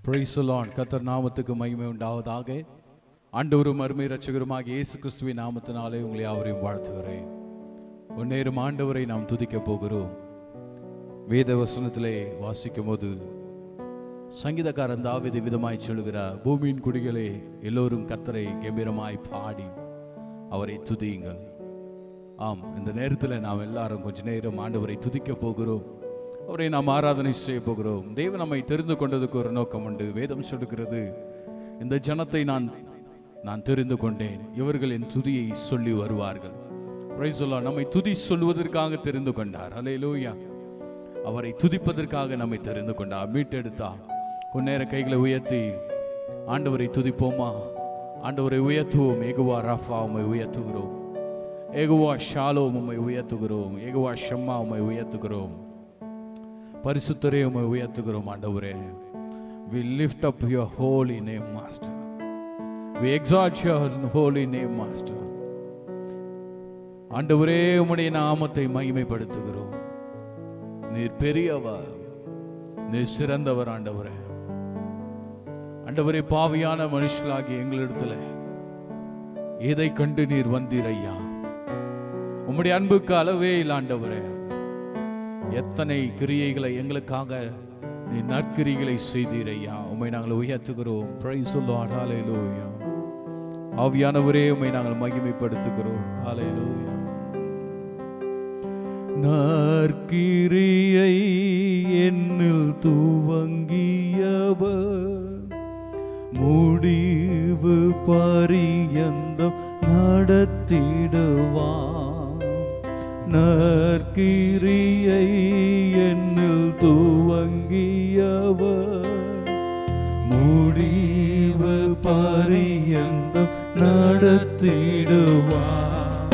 பிரைசலான் கத்தர் நாமத்துக்கு மகிமை உண்டாவதாக ஆண்டவரும் அருமை ரட்சகருமாக இயேசு கிறிஸ்துவின் நாமத்தினாலே உங்களை யாவரையும் வாழ்த்துகிறேன் முன்னேறும் ஆண்டவரை நாம் துதிக்க போகிறோம் வேத வசனத்திலே வாசிக்கும் போது சங்கீதக்காரன் தாவித விதமாய் சொல்கிறார் பூமியின் குடிகளே எல்லோரும் கத்தரை கம்பீரமாய் பாடி அவரை துதியுங்கள் ஆம் இந்த நேரத்தில் நாம் எல்லாரும் கொஞ்ச நேரம் ஆண்டவரை துதிக்க போகிறோம் அவரை நாம் ஆராதனை செய்ய போகிறோம் தேவன் நம்மை தெரிந்து கொண்டதுக்கு ஒரு நோக்கம் உண்டு வேதம் சொல்லுகிறது இந்த ஜனத்தை நான் நான் தெரிந்து கொண்டேன் இவர்கள் என் துதியை சொல்லி வருவார்கள் Praise the Lord. நம்மை துதி சொல்வதற்காக தெரிந்து கொண்டார் அல்லேலூயா அவரை துதிப்பதற்காக நம்மை தெரிந்து கொண்டார் மீட்டெடுத்தார் கொஞ்ச நேரம் கைகளை உயர்த்தி ஆண்டவரை துதிப்போமா ஆண்டவரை உயர்த்துவோம் ஏகுவா ராஃபா உம்மை உயர்த்துகிறோம் ஏகுவா ஷாலோ உம்மை உயர்த்துகிறோம் ஏகுவா ஷம்மா உம்மை உயர்த்துகிறோம் பரிசுத்தரே உம்மை உயர்த்துகிறோம் ஆண்டவரே we lift up your holy name master we exalt your holy name master ஆண்டவரே உம்முடைய நாமத்தை மகிமைப்படுத்துகிறோம் நீர் பெரியவர் நீர் சிறந்தவர் ஆண்டவரே ஆண்டவரே பாவியான மனுஷலாகி எங்களிடத்துல எதை கண்டு நீர் வந்தீர் ஐயா உம்முடைய அன்புக்கு அளவே இல்லை ஆண்டவரே எத்தனை கிரியைகளை எங்களுக்காக நீ நற்கிரிகளை செய்தீர் ஐயா உம்மை நாங்கள் உயர்த்துகிறோம் பிரைஸ் சொல்லுவார் ஹalleluya ஆவியானவரே உம்மை நாங்கள் மகிமைப்படுத்துகிறோம் ஹalleluya நற்கிரியை என்னில் துவங்கியவர் முடிவு பரியந்தம் நடத்திடுவான் நற்கிரியை என்னில் துவங்கியவர் முடிவு பரியந்தம் நடத்திடுவான்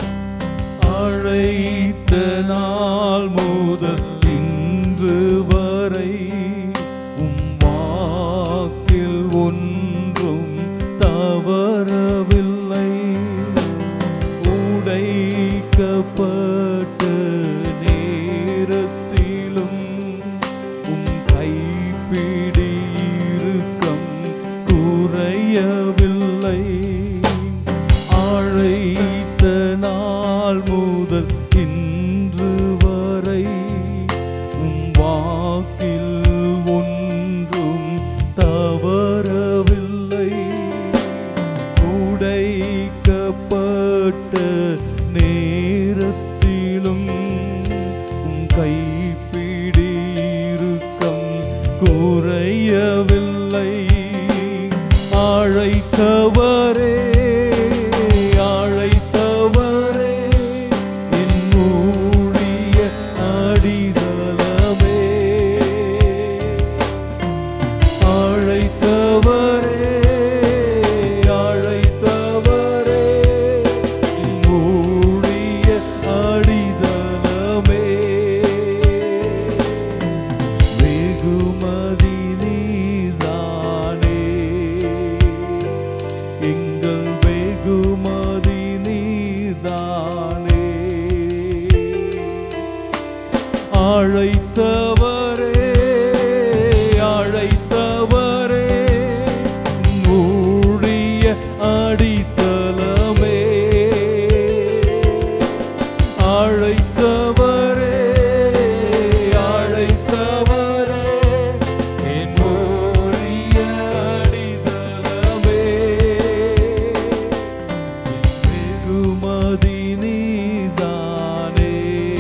அழைத்த நாள் முதல் இன்று வரை உம் வாக்கில் ஒன்றும் தவறவில்லை உடைக்கப்பட்ட நேரத்திலும் உம் கைப்பிடி இறுக்கம் குறையவில்லை அழைத்த நாள் முதல் இன்று வரை உம் வாக்கில் ஒன்றும் தவறவில்லை உடைக்கப்பட்ட நேரத்திலும் உம் கைப்பிடி இறுக்கம் குறையவில்லை அழைத்தவரே அழைத்தவரே என் ஊழிய அடிதளமே அழைத்தவரே அழைத்தவரே என் ஊழிய அடிதளமே வெகுமதி நீதானே எங்கள் வெகுமதி நீதானே அழைத்தவரே அழைத்தவரே ஊழிய அடித்தளமே அழைத்தவரே அழைத்தவரே என் ஊழிய அடித்தளமே வெகுமதி நீதானே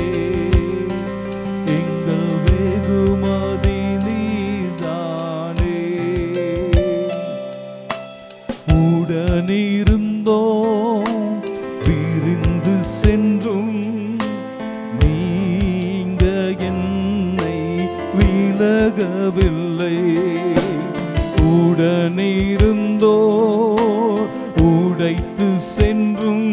எங்கள் வெகுமதி நீதானே உடனிருந்தோம் பிரிந்து சென்றும் நீங்க என்னை விலகவில்லை உடனிருந்தோ உடைத்து சென்றும்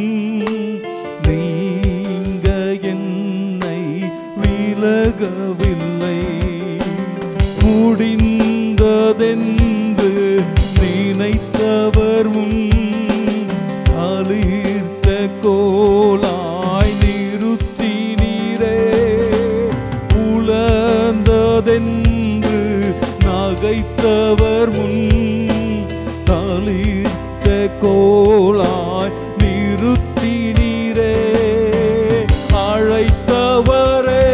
நீங்க என்னை விலகவில்லை முடிந்ததென்று நினைத்தவர் உன் அழிர்த்த கோலாய் நிறுத்தி நீரே உலர்ந்ததென்று நகை அழைத்தவர் முன் தளிர்த்த கோலாய் நிறுத்தினீரே அழைத்தவரே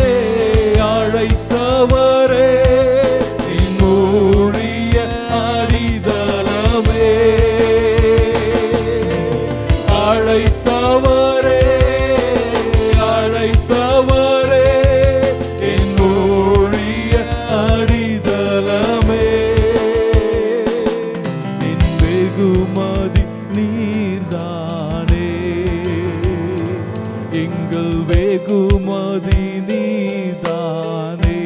அழைத்தவரே என்னுடைய அரிதலமே அழைத்தவரே அழைத்தவரே என்னுடைய அரிதலமே என் வெகுமதி நீர்தானே எங்கள் வெகுமதி நீர்தானே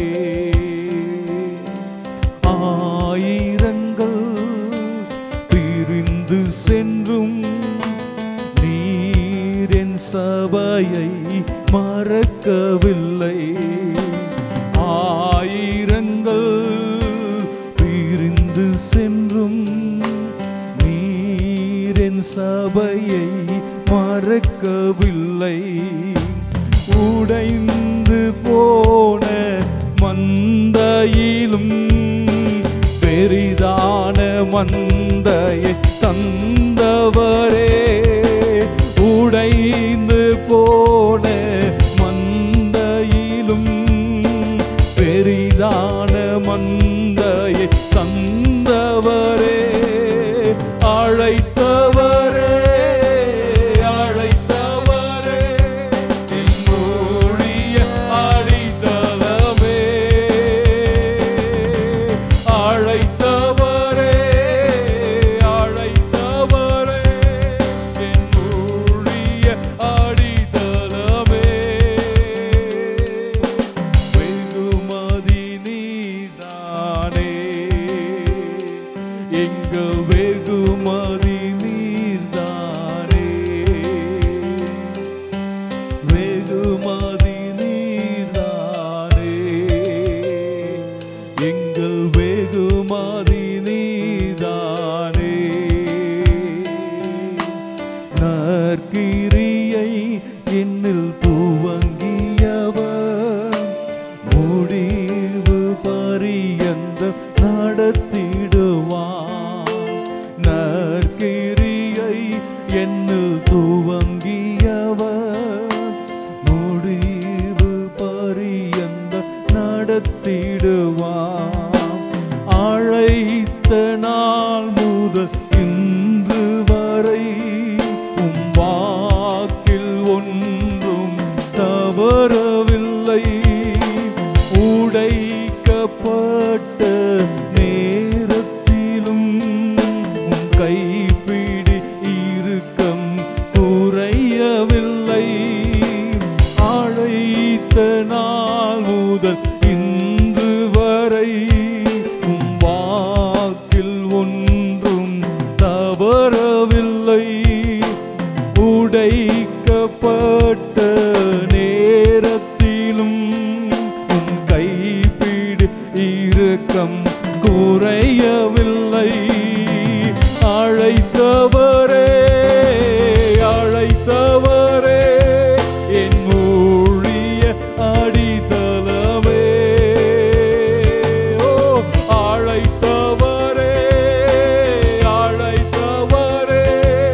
ஆயிரங்கள் பிரிந்து சென்றும் நீர் என் சபையை மறக்கவில்லை ஆயிரங்கள் பிரிந்து சென்றும் நீர் என் சபையை மறக்கவில்லை உடைந்து போன மந்தையிலும் பெரிதான மந்தையை தந்தவரே உடைந்து போன மந்தையிலும் பெரிதான மந்தையை தந்தவரே அழைத்தவரே அழைத்தவரே என்னுடைய அடித்தளமே அழைத்தவரே அழைத்தவரே என்னுடைய அடித்தளமே வெகுமதி நீதானே எங்கள் வெகுமதி நீர்தானே வெகுமதி நீர்தானே எங்கள் வெகுமதி நீர்தானே நற்கிரியை என்னில் துவங்கியவர் முடிவு பரியந்தம் நடத்திடுவான் நற்கிரியை என்னில் துவங்கியவர் முடிவு பரியந்தம் நடத்திடுவான் அழைத்த நாள் முதல் இன்று வரை உம் வாக்கில் ஒன்றும் தவறவில்லை உடைக்கப்பட்ட நேரத்திலும் உம் கைப்பிடி இறுக்கம் குறையவில்லை அழைத்த நாள் முதல் இன்று வரை உம் வாக்கில் ஒன்றும் தவறவில்லை உடைக்கப்பட்ட நேரத்திலும் உம் கைப்பிடி இரக்கம் குறையவில்லை அழைத்தவரே அழைத்தவரே என் ஊழிய அடித்தளமே ஓ அழைத்தவரே அழைத்தவரே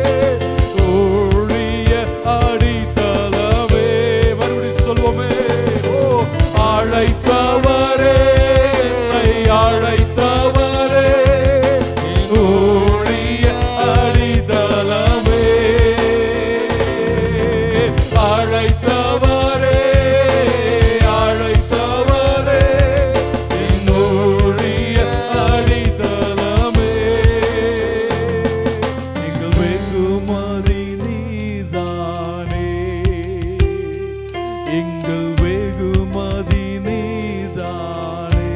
ஊழிய அடித்தளமே மறுபடி சொல்வோமே ஓ அழைத்தவரே என்னை அழைத்தவரே ஊழிய அடித்தளமே அழைத்தவரே அழைத்தவரே என் ஊழிய அடித்தளமே எங்கள் வெகுமதி நீதானே எங்கள் வெகுமதி நீதானே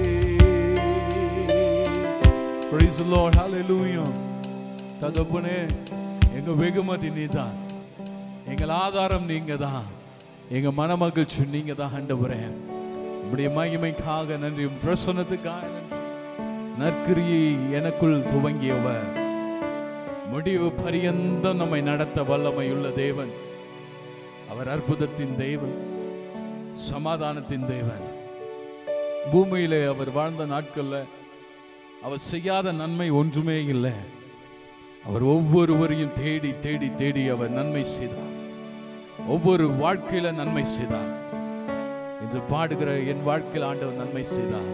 Praise the Lord. Hallelujah. தகப்பனே எங்க வெகுமதி நீதான் எங்கள் ஆதாரம் நீங்க தான் எங்க மனமகிழ்ச்சி நீங்க தான் ஆண்டவரே உம்முடைய மகிமைக்காக நன்றி உம் பிரசன்னத்துக்காக நன்றி நற்கிரியை எனக்குள் துவங்கியவர் முடிவு பரியந்தம் நம்மை நடத்த வல்லமையுள்ள தேவன் அவர் அற்புதத்தின் தேவன் சமாதானத்தின் தேவன் பூமியிலே அவர் வாழ்ந்த நாட்கள்ல அவர் செய்யாத நன்மை ஒன்றுமே இல்லை அவர் ஒவ்வொருவரையும் தேடி தேடி தேடி அவர் நன்மை செய்தார் ஒவ்வொரு வாழ்க்கையில நன்மை செய்தார் என்று பாடுகிற என் வாழ்க்கையில் ஆண்டவர் நன்மை செய்தார்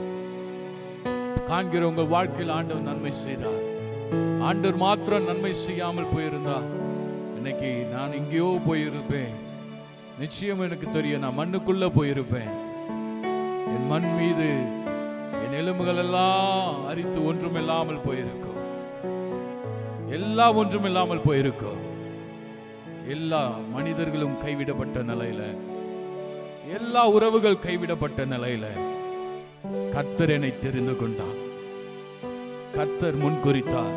காண்கிற உங்கள் வாழ்க்கையில் ஆண்டவர் நன்மை செய்தார் ஆண்டவர் மாத்திரம் நன்மை செய்யாமல் போயிருந்தா இன்னைக்கு நான் எங்கேயோ போயிருப்பேன் நிச்சயம் எனக்கு தெரியும் நான் மண்ணுக்குள்ள போயிருப்பேன் என் மண் மீது என் எலும்புகள் எல்லாம் அரித்து ஒன்றுமில்லாமல் போயிருக்கும் எல்லாம் ஒன்றுமில்லாமல் போயிருக்கும் எல்லா மனிதர்களும் கைவிடப்பட்ட நிலையில எல்லா உறவுகள் கைவிடப்பட்ட நிலையில கத்தர் என்னை தெரிந்து கொண்டார் கத்தர் முன்குறித்தார்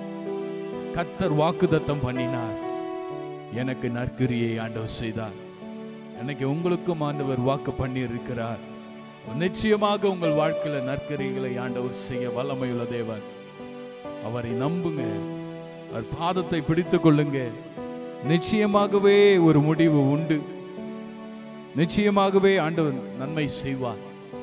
கத்தர் வாக்குதத்தம் பண்ணினார் எனக்கு நற்கிரியை ஆண்டவர் செய்தார் எனக்கு உங்களுக்கும் ஆண்டவர் வாக்கு பண்ணி இருக்கிறார் நிச்சயமாக உங்கள் வாழ்க்கையில நற்கரிகளை ஆண்டவர் செய்ய வல்லமையுள்ள தேவன் அவரை நம்புங்க அவர் பாதத்தை பிடித்துக் கொள்ளுங்க நிச்சயமாகவே ஒரு முடிவு உண்டு நிச்சயமாகவே ஆண்டவர் நன்மை செய்வார்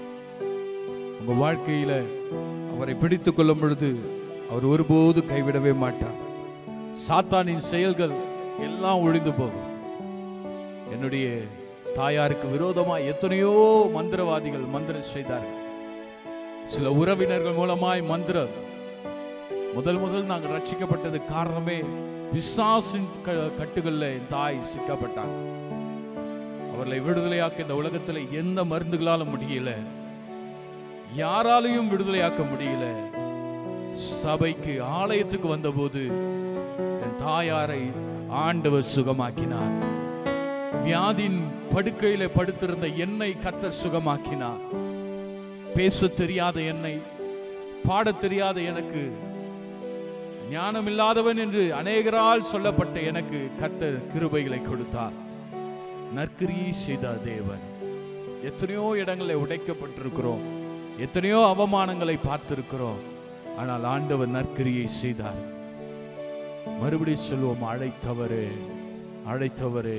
உங்க வாழ்க்கையில அவரை பிடித்துக் கொள்ளும் பொழுது அவர் ஒருபோது கைவிடவே மாட்டார் சாத்தானின் செயல்கள் எல்லாம் ஒழிந்து போகும் என்னுடைய தாயாருக்கு விரோதமாய் எத்தனையோ மந்திரவாதிகள் மந்திரம் செய்தார்கள் சில உறவினர்கள் மூலமாய் மந்திரம் முதல் முதல் நாங்கள் ரட்சிக்கப்பட்டது காரணமே பிசாசின் க- கட்டுகள்ல என் தாய் சிக்கப்பட்டாங்க அவர்களை விடுதலையாக்க இந்த உலகத்துல எந்த மருந்துகளால முடியல யாராலையும் விடுதலையாக்க முடியல சபைக்கு ஆலயத்துக்கு வந்தபோது என் தாயாரை ஆண்டவர் சுகமாக்கினார் வியாதியின் படுக்கையில படுத்திருந்த என்னை கத்தர் சுகமாக்கினார் பேச தெரியாத என்னை பாடத் தெரியாத எனக்கு ஞானம் இல்லாதவன் என்று அநேகரால் சொல்லப்பட்ட எனக்கு கத்தர் கிருபைகளை கொடுத்தார் நற்கிரியை செய்த தேவன் எத்தனையோ இடங்களில் உடைக்கப்பட்டிருக்கிறோம் எத்தனையோ அவமானங்களை பார்த்திருக்கிறோம் ஆனால் ஆண்டவர் நற்கிரியை செய்தார் மறுபடியும் சொல்லுவோம் அழைத்தவரே அழைத்தவரே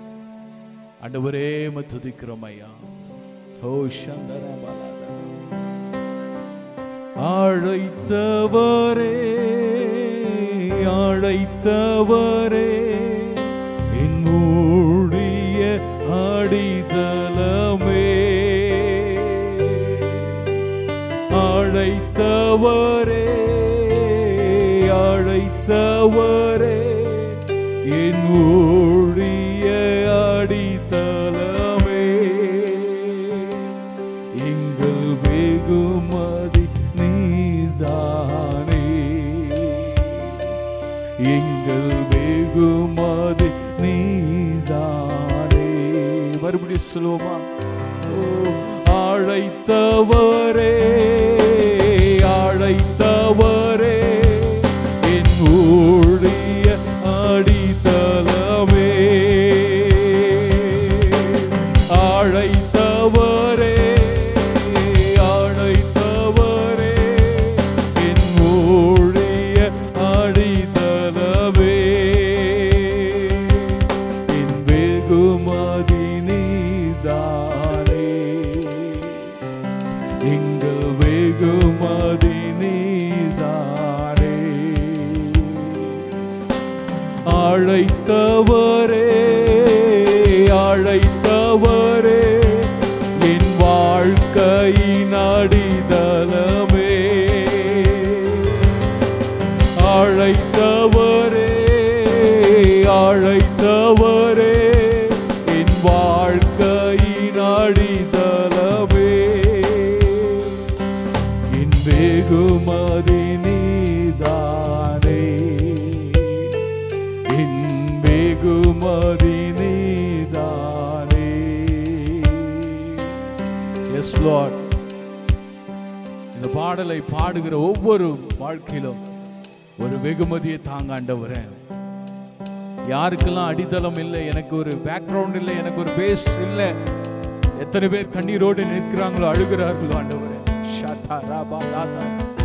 ஆண்டவரே ம துதிக்கிறோம் ஐயா ஓ சந்தன பாலாதா. அழைத்தவரே அழைத்தவரே என் ஊழிய அடித்தலமே அழைத்தவரே அழைத்தவரே என் ஊழிய அடித்தலமே எங்கள் வெகுமதி நீதானே எங்கள் வெகுமதி நீதானே மறுபடியும் சொல்லுவோமா ஓ, அழைத்தவரே அழைத்தவரே என் ஊழிய அடித்தலமே அழைத்தவரே அழைத்தவரே என் ஊழிய அடித்தலமே என் வெகுமதி நீதானே எங்கள் வெகுமதி நீதானே அழைத்தவரே அழைத்தவரே என் வாழ்க்கையின் அடிதலமே அழைத்தவரே அழைத்தவரே என் வாழ்க்கையின் அடிதலமே என் வெகுமதி நீதானே என் வெகுமதி நீதானே எஸ் லார்ட் இந்த பாடலை பாடுகிற ஒவ்வொரு வாழ்க்கையிலும் ஒரு வெகுமதியை தாங்க ஆண்டவரே யாருக்கெல்லாம் அடித்தளம் இல்லை எனக்கு ஒரு பேக்ரவுண்ட் இல்லை எனக்கு ஒரு பேஸ் இல்லை எத்தனை பேர் கண்ணீரோடு நிற்கிறாங்களோ அழுகிறார்களோ ஆண்டவரே ஷாத்தா ராபா லாதா.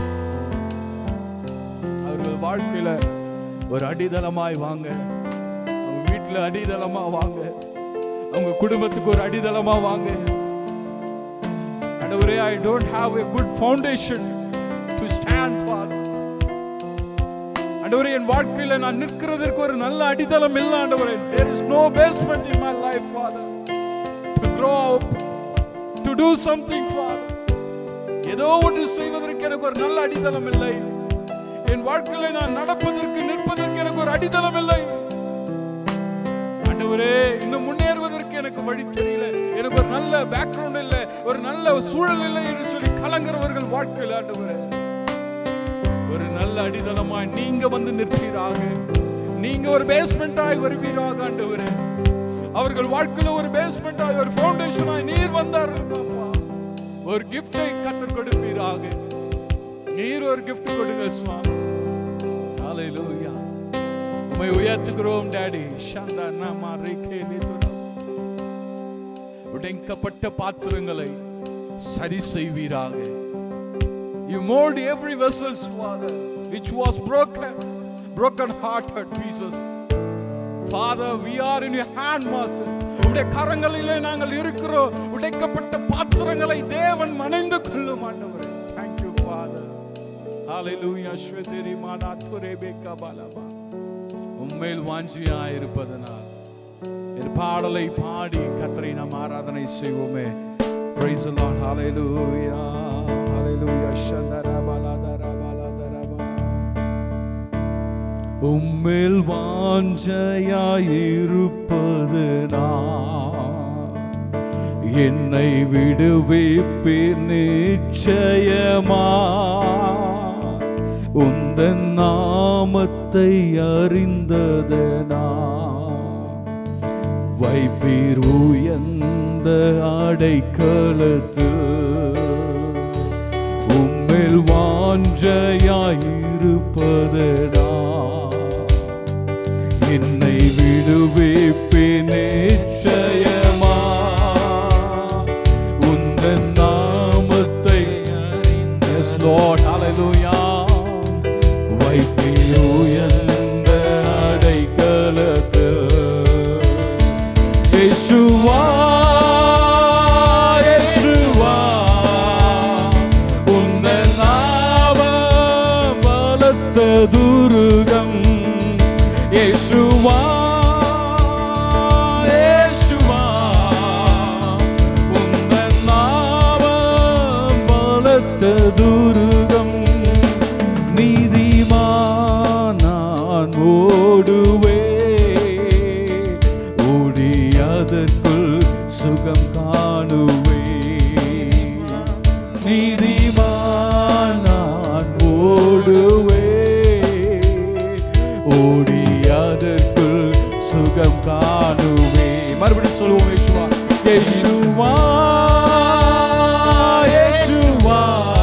அவர்கள் வாழ்க்கையில ஒரு அடித்தளமாய் வாங்க அவங்க வீட்டுல அடித்தளமா வாங்க அவங்க குடும்பத்துக்கு ஒரு அடித்தளமா வாங்க ஆண்டவரே I don't have a good foundation to stand father ஆண்டவரே என் வாழ்க்கையில நான் நிற்கிறதற்கு ஒரு நல்ல அடித்தளம் இல்லை ஆண்டவரே there is no basement in my life father to grow up to do something father ஏதோ ஒன்று செய்வதற்கு எனக்கு ஒரு நல்ல அடித்தளம் இல்லை என் வாழ்க்கையில நான் நடப்பதற்கு நிற்பதற்கு எனக்கு ஒரு அடித்தளம் இல்லை ஆண்டவரே இன்னும் முன்னேறுவதற்கு எனக்கு வழி தெரியல எனக்கு ஒரு நல்ல பேக்ரவுண்ட் இல்லை ஒரு நல்ல சூழல் இல்லை என்று சொல்லி கலங்குறவர்கள் வாழ்க்கையில் ஆண்டவரே ஒரு நல்ல அடித்தளமாய் நீங்க வந்து நிற்பீராக நீங்க ஒரு பேஸ்மெண்டாய் வருவீராக ஆண்டவரே அவர்கள் வாழ்க்கையில ஒரு பேஸ்மெண்டாய் ஒரு ஃபவுண்டேஷனாய் நீர் வந்தார்கள் அப்பா ஒரு கிஃப்டை கத்தர் கொடுப்பீராக நீர் ஒரு gift கொடுங்க சுவாமி ஹalleluya உம்மை உயர்த்துகிறோம் டாடி ஷாந்தா நாமா ரேகேலி துரா உடைக்கப்பட்ட பாத்திரங்களை சரி செய்வீராக You mold every vessels, Father, which was broken, broken hearted pieces. Father, we are in your hand, Master. உடைய கரங்களிலே நாங்கள் இருக்கிறோம் உடைக்கப்பட்ட பாத்திரங்களை தேவன் மனைந்து கொள்ளும் ஆண்டவரே Thank you, Father. Hallelujah. ஸ்வதரி மானா துரேபேக்கா பாலபா. உம்மேல் வாஞ்சியா இருப்பதனால் என் பாடலை பாடி கத்தரை நாம் ஆராதனை செய்வோமே Praise the Lord. Hallelujah. Hallelujah. Shandara baladara baladara ba. உம்மில் வாஞ்சையாயிருப்பது நான் என்னை விடுவிப்பீர் நிச்சயமா உந்தன் நாமத்தை அறிந்ததனா வைப்பீர் உயர்ந்த அடைக்கலத்து உம்மில் வாஞ்சையாயிருப்பதனா என்னை விடுவிப்பேன் நிச்சயமா உந்தன் நாமத்தை Yes, Lord, hallelujah. வைப்பீர் உயர்ந்த அடைக்கலத்தில் இயேசுவா இயேசுவா உந்தன் நாமம் பலத்த துருகம் இயேசுவா இயேசுவா உந்தன் நாமம் பலத்த துருகம் நீதிமான் நான் ஓடுவே ஓடி அதற்குள் சுகம் காணுவே நீதிமான் நான் ஓடுவே ஓடி அதற்குள் சுகம் காணுவே மறுபடியும் சொல்லுவோம் யேசுவா யேசுவா யேசுவா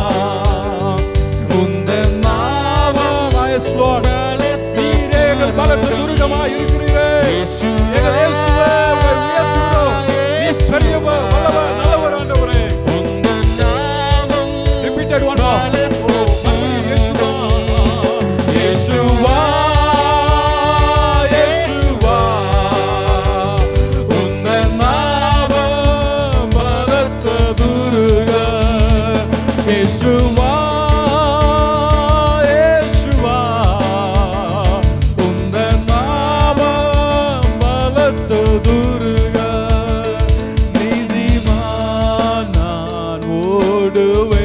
உந்தன் நாமம் yes Lord நீரே எங்கள் பலத்த துருகமாய் இருக்கிறீரே எங்கள் இயேசுவே உம்மை உயர்த்துகிறோம் நீர் பெரியவர் வல்லவர் நல்லவர் ஆண்டவரே repeated one more Oh, மறுபடியும் இயேசுவா இயேசுவா இயேசுவா உந்தன் நாமம் பலத்த துருகம். இயேசுவா இயேசுவா உந்தன் நாமம் பலத்த துருகம். நீதிமான் நான் ஓடுவே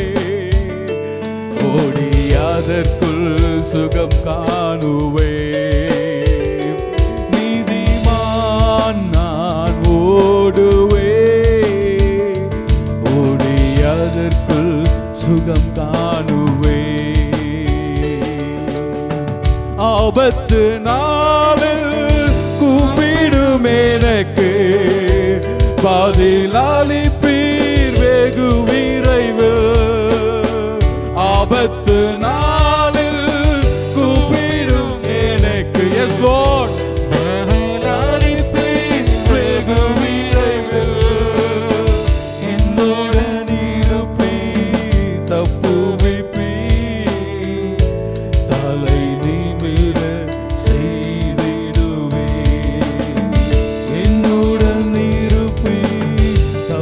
ஓடி அதற்குள் சுகம் காணுவே நீதிமான் நான் ஓடுவே ஓடி அதற்குள் சுகம் காணுவே ஆபத்து நாளில் கூப்பிடும் எனக்கு பதிலளிப்பீர் வெகு விரைவில் ஆபத்து நாளில் கூப்பிடும் எனக்கு எஸ் லோட் பதிலளிப்பீர் வெகு விரைவில் என்னுடன் இருப்பீர் தப்புவிப்பீர் தலை நிமிர செய்திடுவே என்னுடன் இருப்பீர்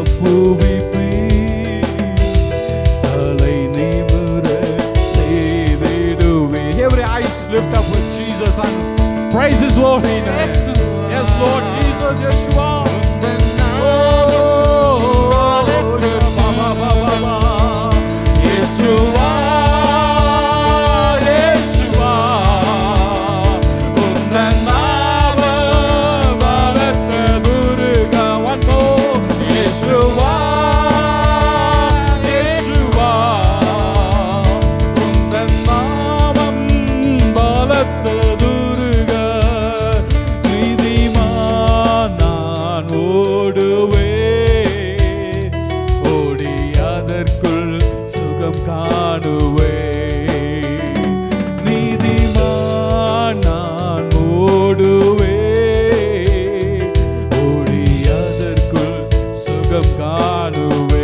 சுகம் காணுவே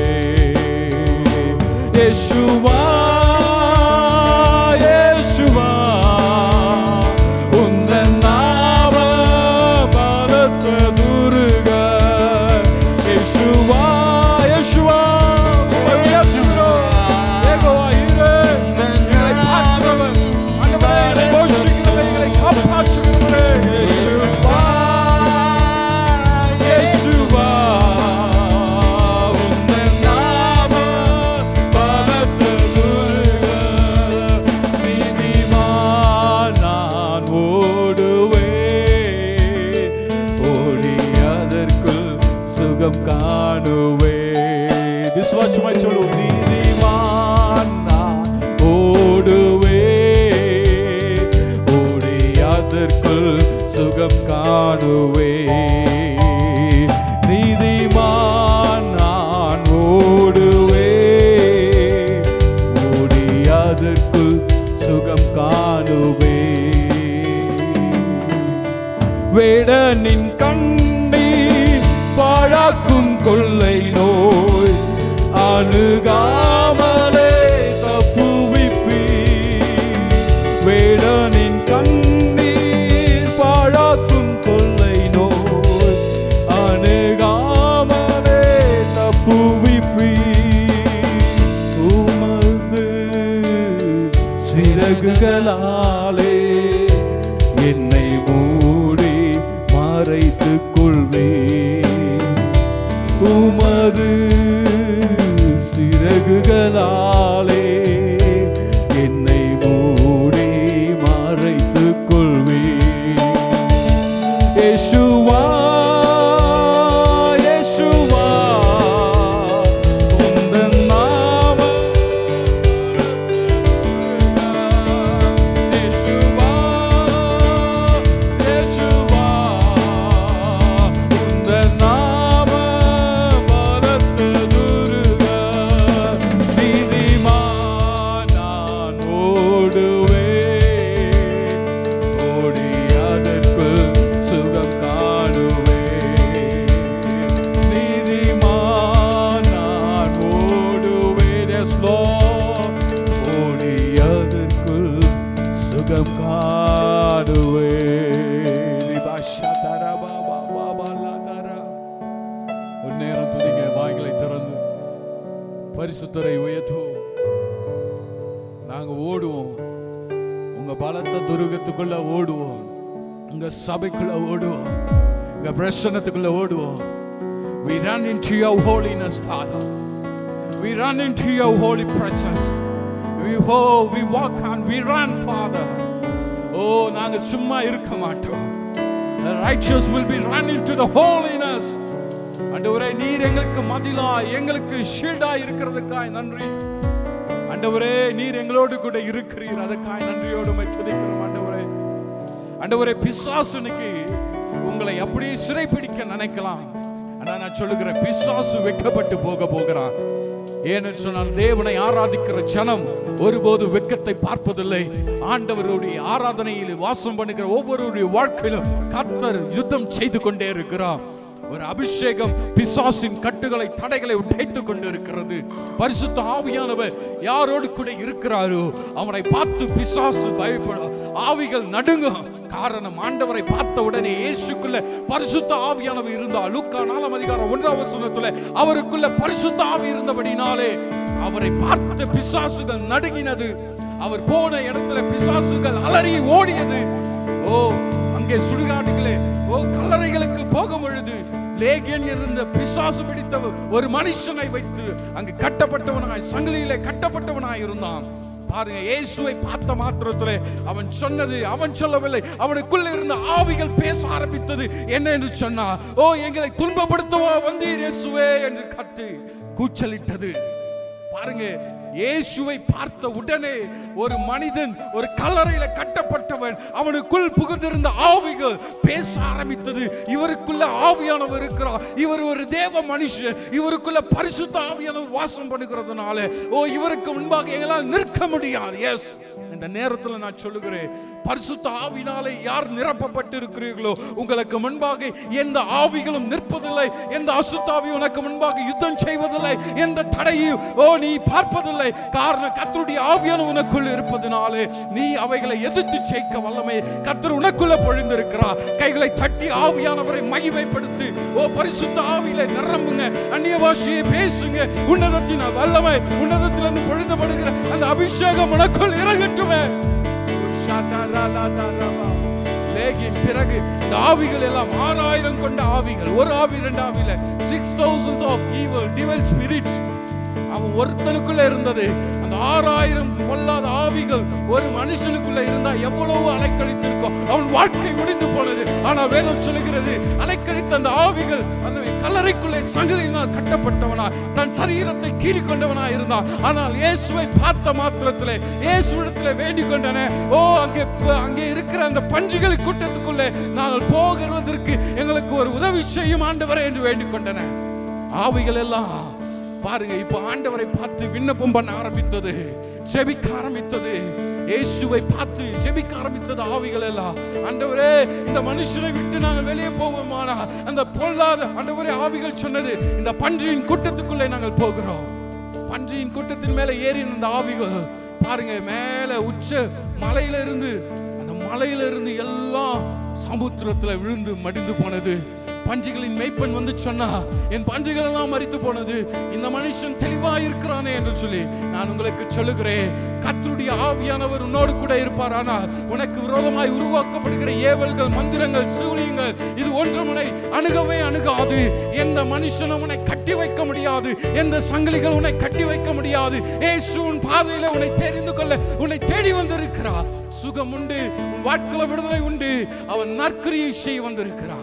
யேசுவா யேசுவா உந்தன் நாம பலத்த துருக யேசுவா யேசுவா உம்மை உயர்த்துகிறோம். யெகோவா ஈரே, எங்களை பார்க்கிறவர், ஆண்டவரே, எங்களை போஷிக்கிறவர், எங்களை காப்பாற்றுகிறவரே. யேசுவா, யேசுவா, உந்தன் நாமம் பலத்த துருக. நீதிமான் நான் ஓடுவேன். ஓடி அதற்குள் சுகம் காணுவே விசுவாசமாய் சொல்லுவோம் நீதிமான் நான் ஓடுவே ஓடி அதற்குள் சுகம் காணுவே நீதிமான் நான் ஓடுவே ஓடி அதற்குள் சுகம் காணுவே வேடனின் கண்ணி பாழாக்கும் கொள்ளை நோய் அணுகாமலே தப்புவிப்பி வேடனின் கண்ணீர் பாழாக்கும் கொள்ளை நோய் அணுகாமலே தப்புவிப்பி உமது சிறகுகளாலே என்னை மூடி மறைத்துக் கொள்வேன் உமது சிறகுகளாலே என்னை மூடி மறைத்துக் கொள்வேன் யேசுவா யேசுவா உந்தன் நாமம் யேசுவா யேசுவா உந்தன் நாமம் பலத்த துருக நீதிமான் நான் ஓடுவேன் ஓடி அதற்குள் சுகம் காணுவே நீதிமான் நான் ஓடுவேன் Yes, Lord. ஓடி அதற்குள் சுகம் காணுவே ரிபாஷதர பாபா பாபா லாதரா. ஒரு நேரம் துதிங்க வாய்களை திறந்து பரிசுத்தரை உயர்த்துவோம் நாங்க ஓடுவோம் உங்க பலத்த துருகத்துக்குள்ள ஓடுவோம் உங்க சபைக்குள்ள ஓடுவோம் உங்க பிரசனத்துக்குள்ள ஓடுவோம் we run into your holiness father we run into your holy presence we oh we walk on we run father oh நாங்க சும்மா இருக்க மாட்டோம் the righteous will be run into the holiness ஆண்டவரே நீர் எங்களுக்கு மதிலா எங்களுக்கு ஷீல்டா இருக்கிறதுக்காய் நன்றி ஆண்டவரே நீர் எங்களோடு கூட இருக்கிறீர் அதுக்காய் நன்றியோடு உம்மை துதிக்கிறோம் ஆண்டவரே ஆண்டவரே பிசாசுனுக்கு உங்களை அப்படியே சிறைப்பிடிக்க நினைக்கலாம் ஆனா நான் சொல்லுகிறேன் பிசாசு வெட்கப்பட்டு போக போகிறான் ஏன்னு சொன்னால் தேவனை ஆராதிக்கிற ஜனம் ஒருபோது வெட்கத்தை பார்ப்பதில்லை ஆண்டவருடைய ஆராதனையில் வாசம் பண்ணுகிற ஒவ்வொருவருடைய வாழ்க்கையிலும் கர்த்தர் யுத்தம் செய்து கொண்டே இருக்கிறார் ஒரு அபிஷேகம் பிசாசின் கட்டுகளை தடைகளை உடைத்துக் கொண்டு இருக்கிறது பரிசுத்த ஆவியானவர் யாரோடு கூட இருக்கிறாரோ அவனை பார்த்து பிசாசு பயப்படும் ஆவிகள் நடுங்கும் காரணம் ஆண்டவரை பார்த்த உடனே இயேசுக்குள்ள பரிசுத்த ஆவியானவர் இருந்தால் லூக்கா நாலாம் அதிகாரம் ஒன்றாம் வசனத்துல அவருக்குள்ள பரிசுத்த ஆவி இருந்தபடினாலே அவரை பார்த்த பிசாசுகள் நடுங்கினது அவர் போன இடத்துல பிசாசுகள் அலறி ஓடியது ஓ அங்கே சுடுகாடுகளே ஓ கல்லறைகளுக்கு போகும் பொழுது லேகியன் இருந்த பிசாசு பிடித்த ஒரு மனுஷனை வைத்து அங்கு கட்டப்பட்டவனாய் சங்கிலியிலே கட்டப்பட்டவனாய் இருந்தான் பாருங்க இயேசுவை பார்த்த மாத்திரத்திலே அவன் சொன்னது அவன் சொல்லவில்லை அவனுக்குள்ள இருந்த ஆவிகள் பேச ஆரம்பித்தது என்ன என்று சொன்னா ஓ எங்களை துன்பப்படுத்தவா வந்தீர் இயேசுவே என்று கத்து கூச்சலிட்டது பாருங்க இயேசுவை பார்த்த உடனே ஒரு மனிதன் ஒரு கல்லறையில கட்டப்பட்டவன் அவனுக்குள் புகுந்திருந்த ஆவிகள் பேச ஆரம்பித்தது இவருக்குள்ள ஆவியானவர் இருக்கிறார் இவர் ஒரு தேவ மனுஷன் இவருக்குள்ள பரிசுத்த ஆவியானவர் வாசம் பண்ணுகிறதுனால ஓ இவருக்கு முன்பாக எங்களால் நிற்க முடியாது எஸ் இந்த நேரத்தில் நான் சொல்லுகிறேன் பரிசுத்த ஆவினாலே யார் நிரப்பப்பட்டு இருக்கிறீர்களோ உங்களுக்கு முன்பாக எந்த ஆவிகளும் நிற்பதில்லை எந்த அசுத்தாவி உனக்கு முன்பாக யுத்தம் செய்வதில்லை எந்த தடையும் ஓ நீ பார்ப்பதில்லை காரணம் கத்தருடைய ஆவியான உனக்குள் இருப்பதனாலே நீ அவைகளை எதிர்த்து ஜெயிக்க வல்லமை கத்தர் உனக்குள்ள பொழிந்திருக்கிறார் கைகளை தட்டி ஆவியானவரை மகிமைப்படுத்தி ஓ பரிசுத்த ஆவியில நிரம்புங்க அந்நிய பாஷையை பேசுங்க உன்னதத்தின் வல்லமை உன்னதத்திலிருந்து பொழுந்தப்படுகிற அந்த அபிஷேகம் உனக்குள் இறங்கட்டுமே லேகின் பிறகு இந்த ஆவிகள் எல்லாம் ஆறாயிரம் கொண்ட ஆவிகள் ஒரு ஆவி இரண்டு ஆவியில six thousands of evil devil spirits அவன் ஒருத்தனுக்குள்ள இருந்தது அந்த ஆறாயிரம் பொல்லாத ஆவிகள் ஒரு மனுஷனுக்குள்ள இருந்தா எவ்வளவு அலைக்கழித்திருக்கும் அவன் வாழ்க்கை முடிந்து போனது ஆனா வேதம் சொல்லுகிறது அலைக்கழித்த அந்த ஆவிகள் அந்த கல்லறைக்குள்ளே சங்கிலினால் கட்டப்பட்டவனா தன் சரீரத்தை கீறி கொண்டவனா இருந்தான் ஆனால் இயேசுவை பார்த்த மாத்திரத்திலே இயேசுவிடத்திலே வேண்டிக் கொண்டன ஓ அங்கே அங்கே இருக்கிற அந்த பஞ்சுகள் கூட்டத்துக்குள்ளே நாங்கள் போகிறதற்கு எங்களுக்கு ஒரு உதவி செய்யும் ஆண்டவரே என்று வேண்டிக் கொண்டன ஆவிகள் எல்லாம் பாருங்க இப்போ ஆண்டவரை பார்த்து விண்ணப்பம் பண்ண ஆரம்பித்தது ஜெபிக்க ஆரம்பித்தது இயேசுவை பார்த்து ஜெபிக்க ஆரம்பித்தது ஆவிகள் எல்லாம் ஆண்டவரே இந்த மனுஷனை விட்டு நாங்கள் வெளியே போவோமானா அந்த பொல்லாத ஆண்டவரே ஆவிகள் சொன்னது இந்த பன்றியின் கூட்டத்துக்குள்ளே நாங்கள் போகிறோம் பன்றியின் கூட்டத்தின் மேல ஏறி இந்த ஆவிகள் பாருங்க மேல உச்ச மலையில இருந்து அந்த மலையில இருந்து எல்லாம் சமுத்திரத்துல விழுந்து மடிந்து போனது பன்றிகளின் மெய்ப்பன் வந்து சொன்னா என் பன்றிகள் எல்லாம் மறித்து போனது இந்த மனுஷன் தெளிவா இருக்கிறானே என்று சொல்லி நான் உங்களுக்கு சொல்லுகிறேன் கத்தருடைய ஆவியானவர் உன்னோடு கூட இருப்பார் ஆனால் உனக்கு விரோதமாய் உருவாக்கப்படுகிற ஏவல்கள் மந்திரங்கள் சூரியங்கள் இது ஒன்றும் உன்னை அணுகவே அணுகாது எந்த மனுஷனும் உன்னை கட்டி வைக்க முடியாது எந்த சங்கிலிகள் உன்னை கட்டி வைக்க முடியாது ஏசு உன் பாதையில உன்னை தெரிந்து கொள்ள உன்னை தேடி வந்திருக்கிறார் சுகம் உண்டு உன் வாழ்க்கையில விடுதலை உண்டு அவன் நற்கிரியை செய்ய வந்திருக்கிறார்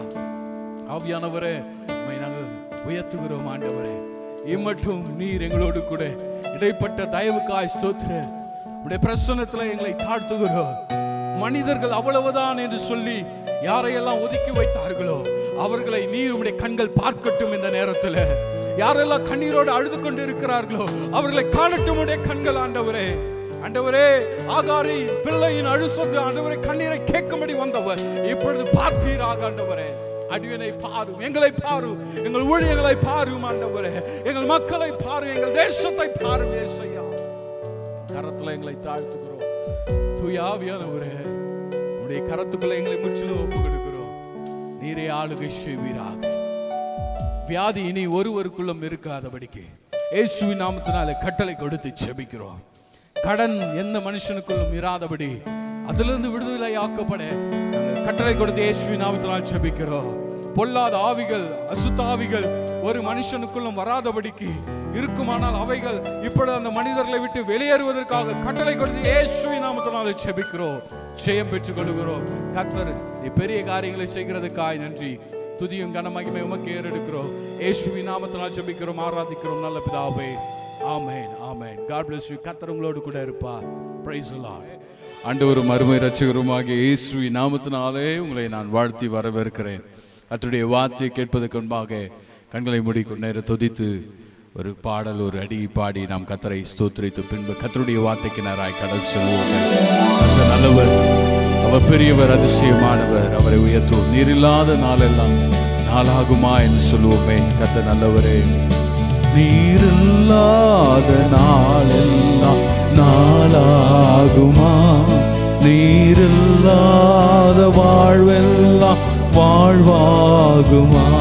ஆவியானவரே உம்மை நாங்கள் உயர்த்துகிறோம் ஆண்டவரே இம்மட்டும் நீர் எங்களோடு கூட இடைப்பட்ட தயவுக்காய் ஸ்தோத்திர உடைய பிரசன்னத்துல எங்களை தாழ்த்துகிறோம் மனிதர்கள் அவ்வளவுதான் என்று சொல்லி யாரையெல்லாம் ஒதுக்கி வைத்தார்களோ அவர்களை நீர் உடைய கண்கள் பார்க்கட்டும் இந்த நேரத்தில் யாரெல்லாம் கண்ணீரோடு அழுது கொண்டு இருக்கிறார்களோ அவர்களை காணட்டும் உடைய கண்கள் ஆண்டவரே ஆண்டவரே ஆகாரி பிள்ளையின் அழுசொன்று ஆண்டவரை கண்ணீரை கேட்கும்படி வந்தவர் இப்பொழுது பார்ப்பீராக ஆண்டவரே அடியனை பாரும் எங்களை பாரும் எங்கள் ஊழியர்களை பாரும் ஆண்டவரே எங்கள் மக்களை பாரும் எங்கள் தேசத்தை பாரும் ஏசையா கரத்துல எங்களை தாழ்த்துக்கிறோம் தூயாவியானவரே உடைய கரத்துக்குள்ள எங்களை முற்றிலும் ஒப்பு கொடுக்கிறோம் நீரே ஆளுகை செய்வீராக வியாதி இனி ஒருவருக்குள்ளும் இருக்காதபடிக்கு இயேசுவின் நாமத்தினால கட்டளை கொடுத்து செபிக்கிறோம் கடன் எந்த மனுஷனுக்குள்ளும் இராதபடி அதிலிருந்து விடுதலை ஆக்கப்பட நாங்கள் கட்டளை கொடுத்து இயேசுவின் நாமத்தினால் செபிக்கிறோம் பொல்லாத ஆவிகள் அசுத்த ஆவிகள் ஒரு மனுஷனுக்குள்ளும் வராதபடிக்கு இருக்குமானால் அவைகள் இப்பொழுது அந்த மனிதர்களை விட்டு வெளியேறுவதற்காக கட்டளை கொடுத்து இயேசுவின் நாமத்தினால செபிக்கிறோம் ஜெயம் பெற்றுக் கொள்கிறோம் கர்த்தர் நீ பெரிய காரியங்களை செய்கிறதுக்காய் நன்றி துதியும் கனமகிமை உமக்கு ஏறெடுக்கிறோம் இயேசுவின் நாமத்தினால் ஜெபிக்கிறோம் ஆராதிக்கிறோம் நல்ல பிதாவே ஆமென் ஆமென் காட் bless you கர்த்தர் உங்களோடு கூட இருப்பார் praise the lord ஆண்டவரும் அருமை ரட்சகருமாகிய இயேசுவின் நாமத்தினாலே உங்களை நான் வாழ்த்தி வரவேற்கிறேன் கர்த்தருடைய வார்த்தையை கேட்பதற்கு முன்பாக கண்களை மூடிக்கொண்டு நேர துதித்து ஒரு பாடல் ஒரு அடி பாடி நாம் கத்தரை ஸ்தோத்திரித்து பின்பு கத்தருடைய வார்த்தைக்கு நேராய் கடல் செல்வோம் கர்த்தர் நல்லவர் அவர் பெரியவர் அதிசயமானவர் அவரை உயர்த்துவோம் நீர் இல்லாத நாளெல்லாம் நாளாகுமா என்று சொல்லுவோமே கத்த நல்லவரே நீரில்லாத நாளெல்லாம் நாளாகுமா நீரில்லாத வாழ்வெல்லாம் வாழ்வாகுமா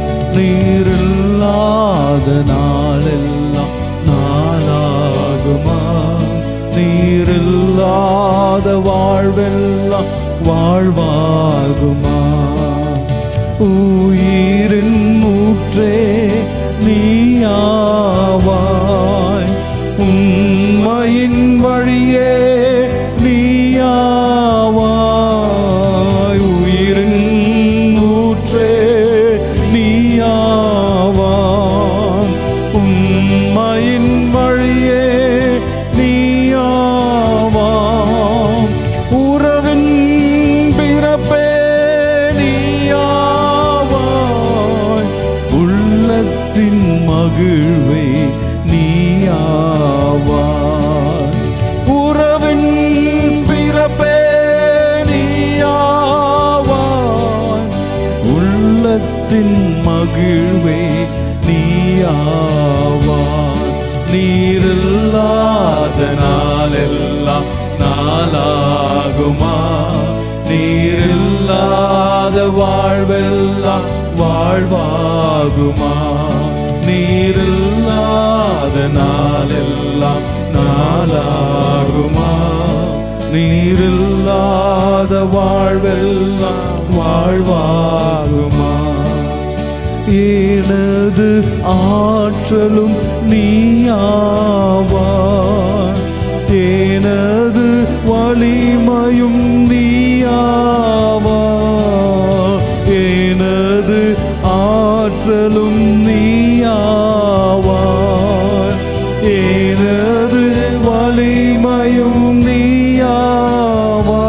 நீரில்லாத நாளெல்லாம் நாளாகுமா நீரில்லாத வாழ்வெல்லாம் வாழ்வாகுமா உயிரின் மூற்றே நீயாவாய் உண்மையின் வழியே நீயாவாய் உயிரின் ஊற்றே நீயாவாய் உண்மையின் வழியே நீயாவாம் உறவின் பிறப்பே நீயாவாய் உள்ளத்தின் மகிழ்வே நீயாவாய் உறவின் நீயாவான் நீரில்லாத நாளெல்லாம் நாளாகுமா நீரில்லாத வாழ்வெல்லாம் வாழ்வாகுமா நீரில்லாத நாளெல்லாம் நாளாகுமா நீரில்லாத வாழ்வெல்லாம் வாழ்வாகுமா எனது ஆற்றலும் நீயாவா எனது வலிமையும் நீயாவா எனது ஆற்றலும் நீயாவா எனது வலிமையும் நீயாவா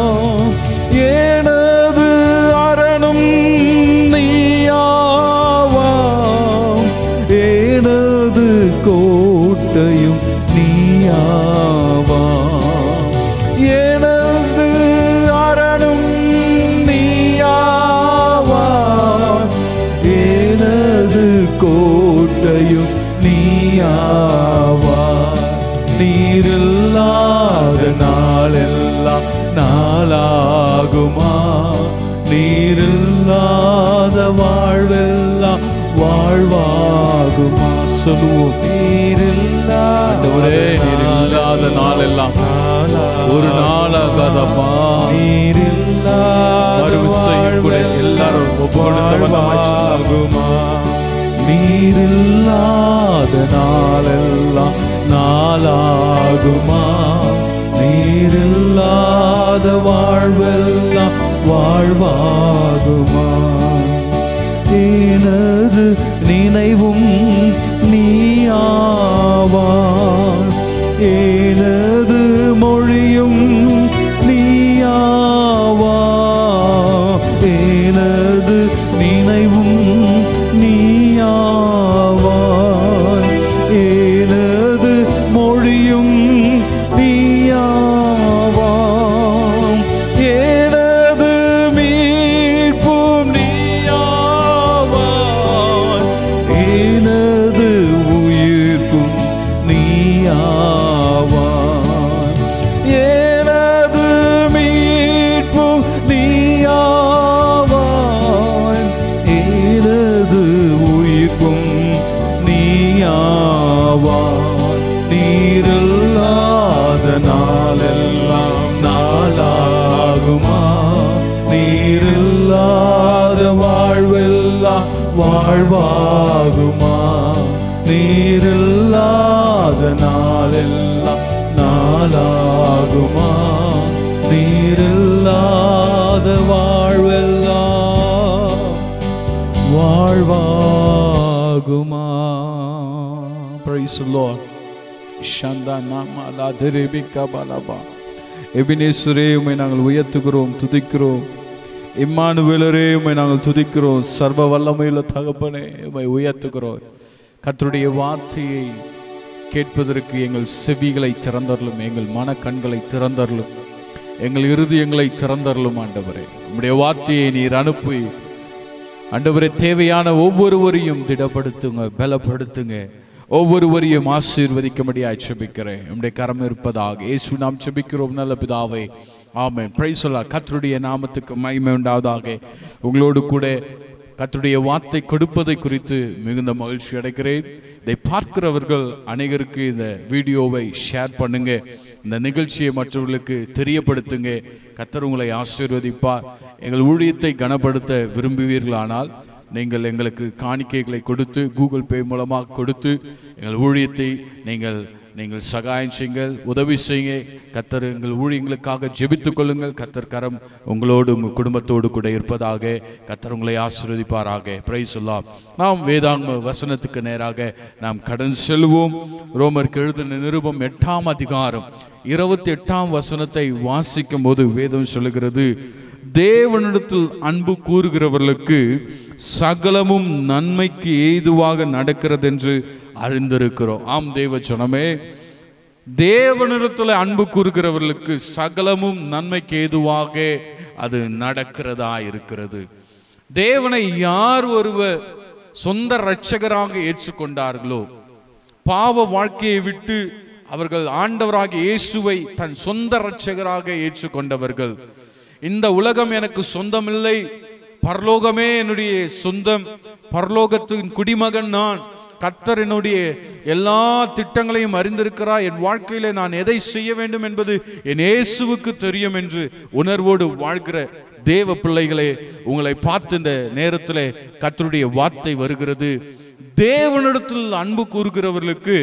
எனது அரணும் நீயாவா எனது கோட்டையும் நீயாவா எனது அரணும் நீயாவா எனது கோட்டையும் நீயாவா நீரில்லாத நாளெல்லாம் நாளாகுமா நீரில்லாத வாழ்வெல்லாம் வாழ்வாகுமா சொல்லுவோம் ஆண்டவரே நீர் இல்லாத நாளெல்லாம் ஒரு நாளாகாதப்பா மறுவிசையும் கூட எல்லாரும் ஒப்புக்கொடுத்தவண்ணமாய் ஆகுமா நீரில்லாத நாளெல்லாம் நாளாகுமா நீரில்லாத வாழ்வெல்லாம் வாழ்வாகுமா எனது நினைவும் நீயாவா எனது மொழியும் நீயாவா எனது நினைவும் நீயாவா எனது மொழியும் நீயாவா எனது மீட்பும் நீயாவா எனது உயிர்ப்பும் நீயாவா எனது மீட்பும் நீயாவா எனது உயிர்ப்பும் நீயாவா நீரில்லாத நாளெல்லாம் நாளாகுமா நீரில்லாத வாழ்வெல்லாம் வாழ்வாகுமா நீரில்லாத நாளெல்லாம் நாளாகுமா நீரில்லாத வாழ்வெல்லாம் வாழ்வாகுமா Praise the Lord. ஷந்தா நாமா லாதிரிபிகா பாலாபா எபினேஸ்வரே உம்மை நாங்கள் உயர்த்துகிறோம் துதிக்கிறோம் இம்மானுவேலரே உம்மை நாங்கள் துதிக்கிறோம் சர்வ வல்லமையுள்ள தகப்பனே உம்மை உயர்த்துகிறோம் கர்த்தருடைய வார்த்தையை கேட்பதற்கு எங்கள் செவிகளை திறந்தரலும் எங்கள் மனக்கண்களை திறந்தரலும் எங்கள் இருதயங்களை திறந்தரலும் ஆண்டவரே உம்முடைய வார்த்தையை நீர் அனுப்பி ஆண்டவரே தேவையான ஒவ்வொருவரையும் திடப்படுத்துங்க பலப்படுத்துங்க ஒவ்வொருவரையும் ஆசீர்வதிக்கும்படியாய் செபிக்கிறேன் நம்முடைய கரம் இருப்பதாக இயேசு நாம் செபிக்கிறோம் நல்ல பிதாவே ஆமென் பிரைஸ் சொல்லா கர்த்தருடைய நாமத்துக்கு மகிமை உண்டாவதாக உங்களோடு கூட கர்த்தருடைய வார்த்தை கொடுப்பதை குறித்து மிகுந்த மகிழ்ச்சி அடைகிறேன் இதை பார்க்கிறவர்கள் அனைவருக்கு இந்த வீடியோவை ஷேர் பண்ணுங்க இந்த நிகழ்ச்சியை மற்றவர்களுக்கு தெரியப்படுத்துங்க கர்த்தர் உங்களை ஆசீர்வதிப்பார் எங்கள் ஊழியத்தை கனப்படுத்த விரும்புவீர்களானால் நீங்கள் எங்களுக்கு காணிக்கைகளை கொடுத்து கூகுள் பே மூலமாக கொடுத்து எங்கள் ஊழியத்தை நீங்கள் நீங்கள் சகாயம் செய்யுங்கள் உதவி செய்யுங்க கத்தர் எங்கள் ஊழியங்களுக்காக ஜெபித்துக் கொள்ளுங்கள் கத்தர் கரம் உங்களோடு உங்கள் குடும்பத்தோடு கூட இருப்பதாக கத்தர் உங்களை ஆசீர்வதிப்பாராக பிரைஸ் சொல்லலாம் நாம் வேதாங்க வசனத்துக்கு நேராக நாம் கடன் செல்வோம் ரோமருக்கு எழுதின நிருபம் எட்டாம் அதிகாரம் இருபத்தி எட்டாம் வசனத்தை வாசிக்கும் போது வேதம் சொல்லுகிறது தேவனிடத்தில் அன்பு கூறுகிறவர்களுக்கு சகலமும் நன்மைக்கு ஏதுவாக நடக்கிறது என்று அறிந்திருக்கிறோம் ஆம் தேவ சொன்னமே தேவனிடத்தில் அன்பு கூறுகிறவர்களுக்கு சகலமும் நன்மைக்கு ஏதுவாக அது நடக்கிறதா இருக்கிறது தேவனை யார் ஒருவர் சொந்த இரட்சகராக ஏற்றுக்கொண்டார்களோ பாவ வாழ்க்கையை விட்டு அவர்கள் ஆண்டவராகிய இயேசுவை தன் சொந்த இரட்சகராக ஏற்றுக்கொண்டவர்கள் இந்த உலகம் எனக்கு சொந்தமில்லை பரலோகமே என்னுடைய சொந்தம் பரலோகத்தின் குடிமகன் நான் கத்தர் என்னுடைய எல்லா திட்டங்களையும் அறிந்திருக்கிறார் என் வாழ்க்கையில நான் எதை செய்ய வேண்டும் என்பது என் இயேசுவுக்கு தெரியும் என்று உணர்வோடு வாழ்கிற தேவ பிள்ளைகளே உங்களை பார்த்து இந்த நேரத்தில் கத்தருடைய வார்த்தை வருகிறது தேவனிடத்தில் அன்பு கூறுகிறவர்களுக்கு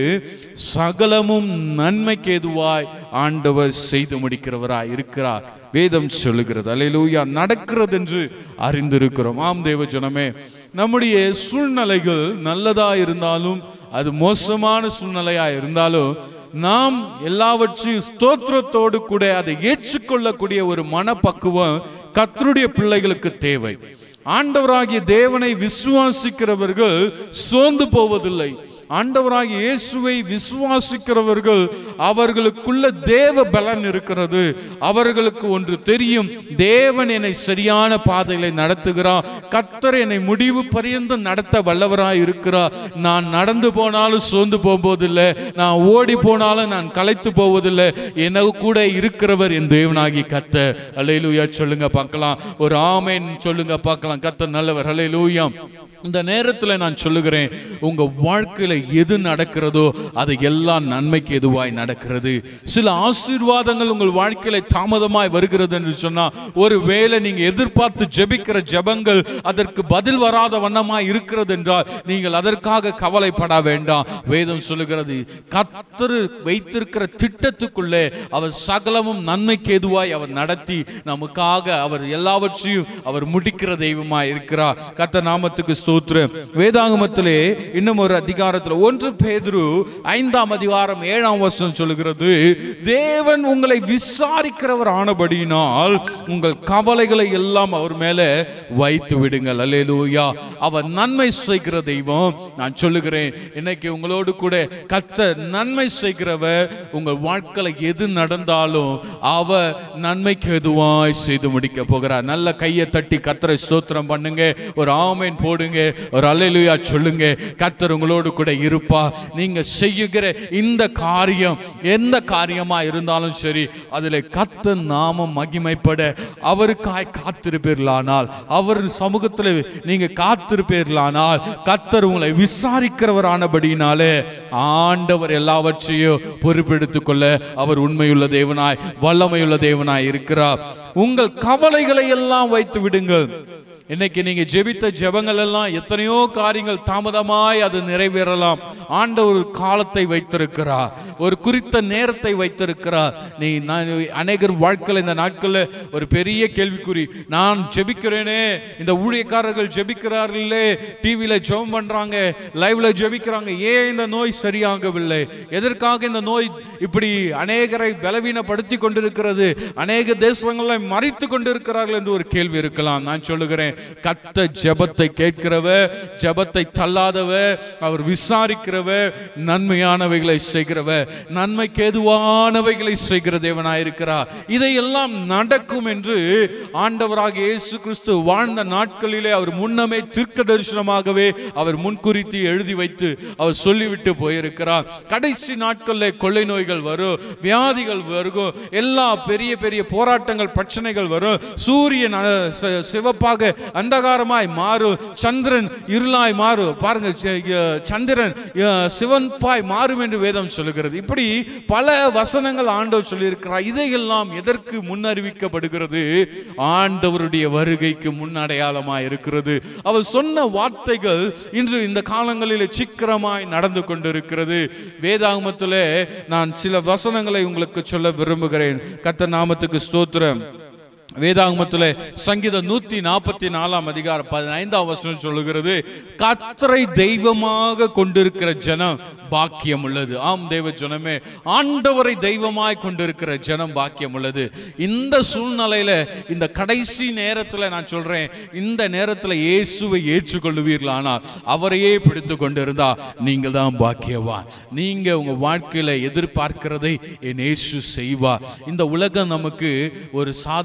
சகலமும் நன்மைக்கு ஏதுவாய் ஆண்டவர் செய்து முடிக்கிறவராய் இருக்கிறார் வேதம் சொல்லுகிறது அல்லேலூயா நடக்கிறது என்று அறிந்திருக்கிறோம் ஆம் தேவ ஜனமே நம்முடைய சூழ்நிலைகள் நல்லதா இருந்தாலும் அது மோசமான சூழ்நிலையா இருந்தாலும் நாம் எல்லாவற்றையும் ஸ்தோத்திரத்தோடு கூட அதை ஏற்றுக்கொள்ளக்கூடிய ஒரு மனப்பக்குவம் கத்தருடைய பிள்ளைகளுக்கு தேவை ஆண்டவராகிய தேவனை விசுவாசிக்கிறவர்கள் சோர்ந்து போவதில்லை ஆண்டவராகிய இயேசுவை விசுவாசிக்கிறவர்கள் அவர்களுக்குள்ள தேவ பலன் இருக்கிறது அவர்களுக்கு ஒன்று தெரியும் தேவன் என்னை சரியான பாதையில நடத்துகிறார் கத்தர் என்னை முடிவு பரியந்தம் நடத்த வல்லவராய் இருக்கிறார் நான் நடந்து போனாலும் சோர்ந்து போவதில்லை நான் ஓடி போனாலும் நான் களைத்து போவதில்லை என கூட இருக்கிறவர் என் தேவனாகி கத்த அலையிலூயா சொல்லுங்க பார்க்கலாம் ஒரு ஆமேன் சொல்லுங்க பார்க்கலாம் கத்த நல்லவர் அலையிலூயா இந்த நேரத்தில் நான் சொல்லுகிறேன் உங்க வாழ்க்கையில எது நடக்கிறதோ அது எல்லாம் நன்மைக்கு எதுவாய் நடக்கிறது சில ஆசீர்வாதங்கள் உங்கள் வாழ்க்கையில தாமதமாய் வருகிறது என்று சொன்னா ஒரு வேளை நீங்க எதிர்பார்த்து ஜெபிக்கிற ஜெபங்கள் அதற்கு பதில் வராத வண்ணமாய் இருக்கிறது என்றால் நீங்கள் அதற்காக கவலைப்பட வேண்டாம் வேதம் சொல்லுகிறது கத்தரு வைத்திருக்கிற திட்டத்துக்குள்ளே அவர் சகலமும் நன்மைக்கு எதுவாய் அவர் நடத்தி நமக்காக அவர் எல்லாவற்றையும் அவர் முடிக்கிற தெய்வமாய் இருக்கிறார் கத்த நாமத்துக்கு ஸ்தோத்திரம் வேதாகமத்திலே இன்னும் ஒரு அதிகாரத்தில் ஒன்று பேதுரு ஐந்தாம் அதிகாரம் ஏழாம் வருஷம் சொல்லுகிறது தேவன் உங்களை விசாரிக்கிறவர் ஆனபடியினால் உங்கள் கவலைகளை எல்லாம் அவர் மேல வைத்து விடுங்கள் அல்லேலூயா அவர் நன்மை செய்கிற தெய்வம் நான் சொல்லுகிறேன் இன்னைக்கு உங்களோடு கூட கத்த நன்மை செய்கிறவர் உங்கள் வாழ்க்கையில எது நடந்தாலும் அவர் நன்மைக்கு எதுவாய் செய்து முடிக்க போகிறார் நல்ல கையை தட்டி கத்தரை ஸ்தோத்திரம் பண்ணுங்க ஒரு ஆமேன் போடுங்க ஒரு அல்லேலூயா சொல்லுங்க கத்தர் உங்களோடு கூட இருப்பா நீங்க செய்யுகிற இந்த காரியம் எந்த காரியமா இருந்தாலும் சரி அதில் கத்த நாமம் மகிமைப்பட அவருக்காய் காத்திருப்பீர்களானால் அவர் சமூகத்தில் நீங்க காத்திருப்பீர்களானால் கத்தர் உங்களை விசாரிக்கிறவரானபடினாலே ஆண்டவர் எல்லாவற்றையும் பொறுப்பெடுத்துக் கொள்ள அவர் உண்மையுள்ள தேவனாய் வல்லமையுள்ள தேவனாய் இருக்கிறார் உங்கள் கவலைகளை எல்லாம் வைத்து விடுங்கள் இன்னைக்கு நீங்க ஜெபித்த ஜெபங்கள் எல்லாம் எத்தனையோ காரியங்கள் தாமதமாய் அது நிறைவேறலாம் ஆண்டவர் ஒரு காலத்தை வைத்திருக்கிறார் ஒரு குறித்த நேரத்தை வைத்திருக்கிறார் நீ நான் அநேகர் வாழ்க்கையில் இந்த நாட்களில் ஒரு பெரிய கேள்விக்குறி நான் ஜெபிக்கிறேனே இந்த ஊழியக்காரர்கள் ஜெபிக்கிறார்களே டிவியில் ஜெபம் பண்றாங்க லைவ்ல ஜெபிக்கிறாங்க ஏன் இந்த நோய் சரியாகவில்லை எதற்காக இந்த நோய் இப்படி அநேகரை பலவீனப்படுத்தி கொண்டிருக்கிறது அநேக தேசங்களை மறைத்து கொண்டிருக்கிறார்கள் என்று ஒரு கேள்வி இருக்கலாம் நான் சொல்லுகிறேன் கத்த ஜெபத்தை கேட்கிறவ ஜெபத்தை தள்ளாதவ அவர் விசாரிக்கிறவ நன்மையானவைகளை செய்கிறவ நன்மைக்கு ஏதுவானவைகளை செய்கிற தேவனாயிருக்கிறார் இதையெல்லாம் நடக்கும் என்று ஆண்டவராக இயேசு கிறிஸ்து வாழ்ந்த நாட்களிலே அவர் முன்னமே தீர்க்க தரிசனமாகவே அவர் முன்குறித்து எழுதி வைத்து அவர் சொல்லிவிட்டு போயிருக்கிறார் கடைசி நாட்களில் கொள்ளை நோய்கள் வரும் வியாதிகள் வரும் எல்லா பெரிய பெரிய போராட்டங்கள் பிரச்சனைகள் வரும் சூரியன் அஹ், ச- சிவப்பாக அந்தகாரமாய் மாறும் சந்திரன் இருளாய் மாறும் பாருங்க ச- அஹ், சந்திரன் அஹ், சிவப்பாய் மாறும் என்று வேதம் சொல்லுகிறது இப்படி பல வசனங்கள் ஆண்டவர் சொல்லியிருக்கிறார் இதையெல்லாம் எதற்கு முன்னறிவிக்கப்படுகிறது ஆண்டவருடைய வருகைக்கு முன்னடையாளமாய் இருக்கிறது அவர் சொன்ன வார்த்தைகள் இன்று இந்த காலங்களில் சீக்கிரமாய் நடந்து கொண்டிருக்கிறது வேதாகமத்திலே நான் சில வசனங்களை உங்களுக்கு சொல்ல விரும்புகிறேன் கத்த நாமத்துக்கு ஸ்தோத்திரம் வேதாகமத்தில் சங்கீதம் நூத்தி நாற்பத்தி நாலாம் அதிகாரம் பதினைந்தாம் வசனம் சொல்லுகிறது கத்தரை தெய்வமாக கொண்டிருக்கிற ஜனம் பாக்கியம் உள்ளது ஆம் தேவ ஜனமே ஆண்டவரை தெய்வமாய் கொண்டிருக்கிற ஜனம் பாக்கியம் உள்ளது இந்த சூழ்நிலையில இந்த கடைசி நேரத்துல நான் சொல்றேன் இந்த நேரத்துல இயேசுவை ஏற்றுக்கொள்ளுவீர்களானால் அவரையே பிடித்து கொண்டிருந்தா நீங்கள் தான் பாக்கியவான் நீங்க உங்க வாழ்க்கையில எதிர்பார்க்கிறதை என் இயேசு செய்வார் இந்த உலகம் நமக்கு ஒரு சாதாரணமான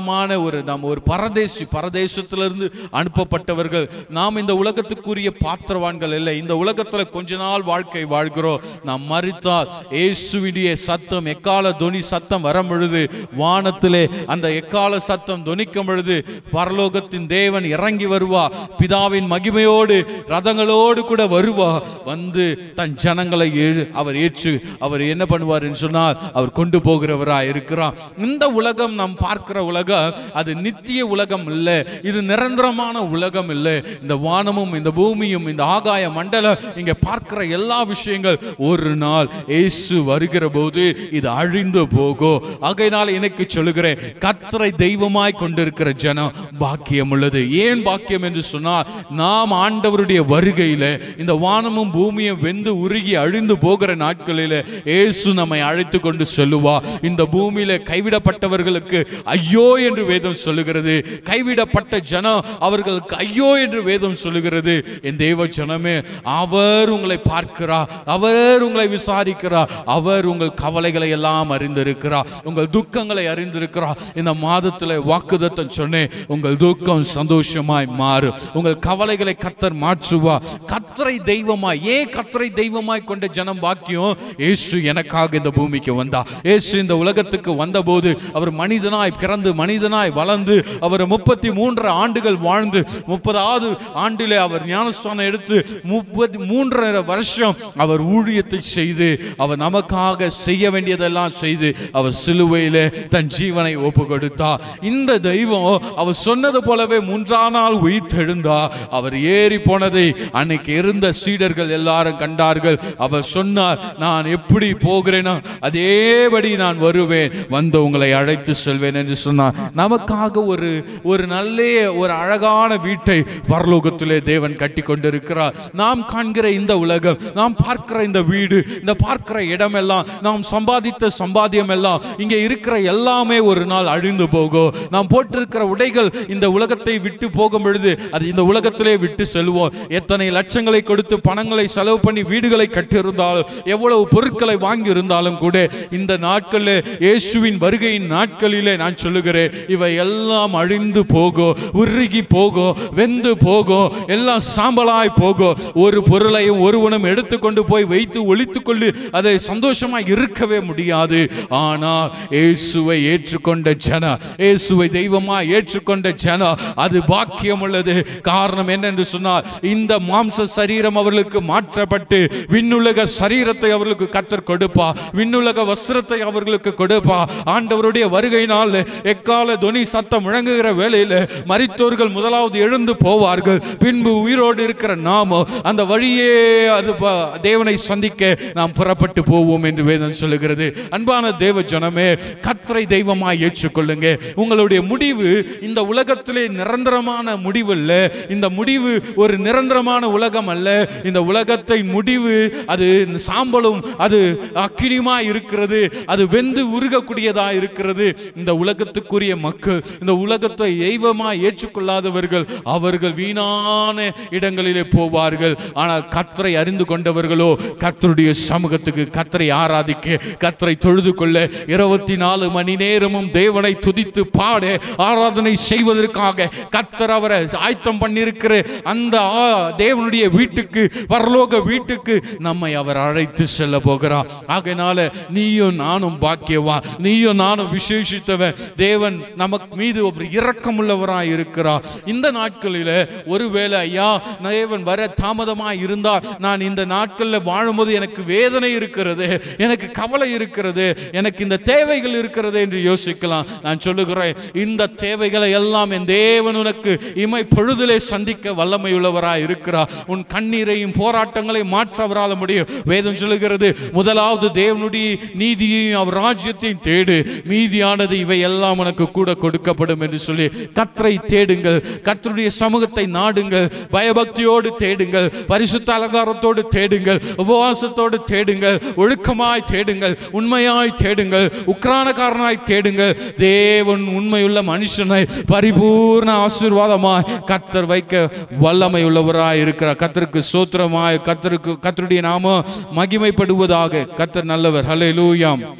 நிர்வாணமான ஒரு நாம் ஒரு பரதேசி பரதேசத்திலிருந்து அனுப்பப்பட்டவர்கள் நாம் இந்த உலகத்துக்குரிய பாத்திரவான்கள் இல்லை இந்த உலகத்துல கொஞ்ச நாள் வாழ்க்கை வாழ்கிறோம் நாம் மறித்தால் இயேசுவினுடைய சத்தம் எக்கால தொனி சத்தம் வரும் பொழுது வானத்திலே அந்த எக்கால சத்தம் தொனிக்கும் பொழுது பரலோகத்தின் தேவன் இறங்கி வருவா பிதாவின் மகிமையோடு ரதங்களோடு கூட வருவா வந்து தன் ஜனங்களை ஏழு- அவர் ஏற்று அவர் என்ன பண்ணுவார் என்று சொன்னால் அவர் கொண்டு போகிறவரா இருக்கிறார் இந்த உலகம் நாம் பார்க்கிற உலகம் அது நித்திய உலகம் இல்லை இது நிரந்தரமான உலகம் இல்லை இந்த வானமும் இந்த பூமியும் இந்த ஆகாய மண்டலம் இங்க பார்க்கிற எல்லா விஷயங்கள் ஒரு நாள் இயேசு வருகிற போது இது அழிந்து போகும் ஆகையினால் எனக்கு சொல்லுகிறேன் கத்தரை தெய்வமாய் கொண்டிருக்கிற ஜனம் பாக்கியம் உள்ளது ஏன் பாக்கியம் என்று சொன்னால் நாம் ஆண்டவருடைய வருகையில இந்த வானமும் பூமியும் வெந்து உருகி அழிந்து போகிற நாட்களில இயேசு நம்மை அழைத்து கொண்டு செல்லுவா இந்த பூமியில கைவிடப்பட்டவர்களுக்கு ஐயோ என்று வேதம் சொல்லுகிறது கைவிடப்பட்ட ஜனம் அவர்களுக்கு ஐயோ என்று வேதம் சொல்லுகிறது என் தேவ ஜனமே அவர் உங்களை பார்க்கிறார் அவர் உங்களை விசாரிக்கிறார் அவர் உங்கள் கவலைகளை எல்லாம் அறிந்திருக்கிறார் உங்கள் துக்கங்களை அறிந்திருக்கிறார் இந்த மாதத்துல வாக்குதத்தம் சொன்னேன் உங்கள் துக்கம் சந்தோஷமாய் மாறும் உங்கள் கவலைகளை கத்தர் மாற்றுவா கத்தரை தெய்வமாய் ஏன் கத்தரை தெய்வமாய் கொண்ட ஜனம் பாக்கியம் இயேசு எனக்காக இந்த பூமிக்கு வந்தா இயேசு இந்த உலகத்துக்கு வந்தபோது அவர் மனிதனாய் பிறந்து மனிதனாய் வளர்ந்து அவர் முப்பத்தி மூன்று ஆண்டுகள் வாழ்ந்து முப்பதாவது ஆண்டிலே அவர் ஞானஸ்தானம் எடுத்து முப்பத்தி மூன்றரை வருஷம் அவர் ஊழியத்தை செய்து அவர் நமக்காக செய்ய வேண்டியதெல்லாம் செய்து அவர் சிலுவையிலே தன் ஜீவனை ஒப்பு கொடுத்தா இந்த தெய்வம் அவர் சொன்னது போலவே மூன்றாம் நாள் உயிர்த்தெழுந்தா அவர் ஏறி போனதை அன்னைக்கு இருந்த சீடர்கள் எல்லாரும் கண்டார்கள் அவர் சொன்னார் நான் எப்படி போகிறேனோ அதேபடி நான் வருவேன் வந்து உங்களை அழைத்து செல்வேன் என்று சொன்னார் நமக்காக ஒரு ஒரு நல்ல ஒரு அழகான வீட்டை பரலோகத்திலே தேவன் கட்டி கொண்டிருக்கிறார் நாம் காண்கிற இந்த உலகம் நாம் பார்க்கிற இந்த வீடு இந்த பார்க்கிற இடமெல்லாம் நாம் சம்பாதித்த சம்பாத்தியம் எல்லாம் இங்கே இருக்கிற எல்லாமே ஒரு நாள் அழிந்து போகும் நாம் போட்டிருக்கிற உடைகள் இந்த உலகத்தை விட்டு போகும் பொழுது அது இந்த உலகத்திலே விட்டு செல்வோம் எத்தனை லட்சங்களை கொடுத்து பணங்களை செலவு பண்ணி வீடுகளை கட்டியிருந்தாலும் எவ்வளவு பொருட்களை வாங்கி இருந்தாலும் கூட இந்த நாட்களில் இயேசுவின் வருகையின் நாட்களிலே நான் சொல்லுகிறேன் இவை எல்லாம் அழிந்து போகும் உருகி போகும் வெந்து போகும் எல்லாம் சாம்பலாய் போகும் ஒரு பொருளையும் ஒருவனும் எடுத்துக்கொண்டு போய் வைத்து ஒழித்துக் கொண்டு அதை சந்தோஷமா இருக்கவே முடியாது ஆனால் இயேசுவை ஏற்றுக்கொண்ட ஜன இயேசுவை தெய்வமா ஏற்றுக்கொண்ட ஜன அது பாக்கியம் உள்ளது காரணம் என்னென்று சொன்னால் இந்த மாம்ச சரீரம் அவர்களுக்கு மாற்றப்பட்டு விண்ணுலக சரீரத்தை அவர்களுக்கு கத்தர் கொடுப்பா விண்ணுலக வஸ்திரத்தை அவர்களுக்கு கொடுப்பா ஆண்டவருடைய வருகையினால் எக்கால தொனி சத்தம் முழங்குகிற வேளையில மரித்தோர்கள் முதலாவது எழுந்து போவார்கள் பின்பு உயிரோடு இருக்கிற நாமோ அந்த வழியே அது ப- தேவனை சந்திக்க நாம் புறப்பட்டு போவோம் என்று வேதம் சொல்லுகிறது அன்பான தேவ ஜனமே கத்தரை தெய்வமாய் ஏற்றுக்கொள்ளுங்க உங்களுடைய முடிவு இந்த உலகத்திலே நிரந்தரமான முடிவு அல்ல இந்த முடிவு ஒரு நிரந்தரமான உலகம் அல்ல இந்த உலகத்தை முடிவு அது சாம்பலும் அது அக்கினியுமா இருக்கிறது அது வெந்து உருகக்கூடியதா இருக்கிறது இந்த உலகத்துக்குரிய மக்கள் இந்த உலகத்தை தெய்வமா ஏற்றுக்கொள்ளாதவர்கள் அவர்கள் வீணான இடங்களிலே போவார்கள் ஆனால் கத்தரை அறிந்து கொண்டவர்களோ கத்தருடைய சமூகத்துக்கு கத்தரை ஆராதிக்க கத்தரை தொழுது கொள்ள இருபத்தி நாலு மணி நேரமும் தேவனை துதித்து பாட ஆராதனை செய்வதற்காக கத்தர் அவரை ஆயத்தம் பண்ணியிருக்கிற அந்த ஆ- தேவனுடைய வீட்டுக்கு பரலோக வீட்டுக்கு நம்மை அவர் அழைத்து செல்ல போகிறார் ஆகையினால நீயும் நானும் பாக்கியவா நீயும் நானும் விசேஷித்தவன் தேவன் நமக்கு மீது ஒரு இரக்கம் உள்ளவராய் இருக்கிறார் இந்த நாட்களில ஒருவேளை ஐயா தேவன் வர தாமதமாய் இருந்தால் நான் இந்த நாட்களில் வாழும்போது எனக்கு வேதனை இருக்கிறது எனக்கு கவலை இருக்கிறது எனக்கு இந்த தேவைகள் இருக்கிறது என்று யோசிக்கலாம் நான் சொல்லுகிறேன் இந்த தேவைகளை எல்லாம் என் தேவன் உனக்கு இமை பொழுதிலே சந்திக்க வல்லமை உள்ளவராய் இருக்கிறார் உன் கண்ணீரையும் போராட்டங்களையும் மாற்ற அவரால் முடியும் வேதம் சொல்லுகிறது முதலாவது தேவனுடைய நீதியையும் அவர் ராஜ்யத்தையும் தேடு மீதியானது இவை எல்லாம் உனக்கு கூட கொடுக்கப்படும் என்று சொல்லி கத்தரை தேடுங்கள் கத்தருடைய சமூகத்தை நாடுங்கள் பயபக்தியோடு தேடுங்கள் பரிசுத்த அலங்காரத்தோடு தேடுங்கள் உபவாசத்தோடு தேடுங்கள் ஒழுக்கமாய் தேடுங்கள் உண்மையாய் தேடுங்கள் உக்ரானக்காரனாய் தேடுங்கள் தேவன் உண்மையுள்ள மனுஷனை பரிபூர்ண ஆசீர்வாதமாய் கத்தர் வைக்க வல்லமை உள்ளவராய் இருக்கிறார் கத்தருக்கு சோத்திரமாய் கத்தருக்கு கத்தருடைய நாம மகிமைப்படுவதாக கத்தர் நல்லவர் ஹலே லூயாம்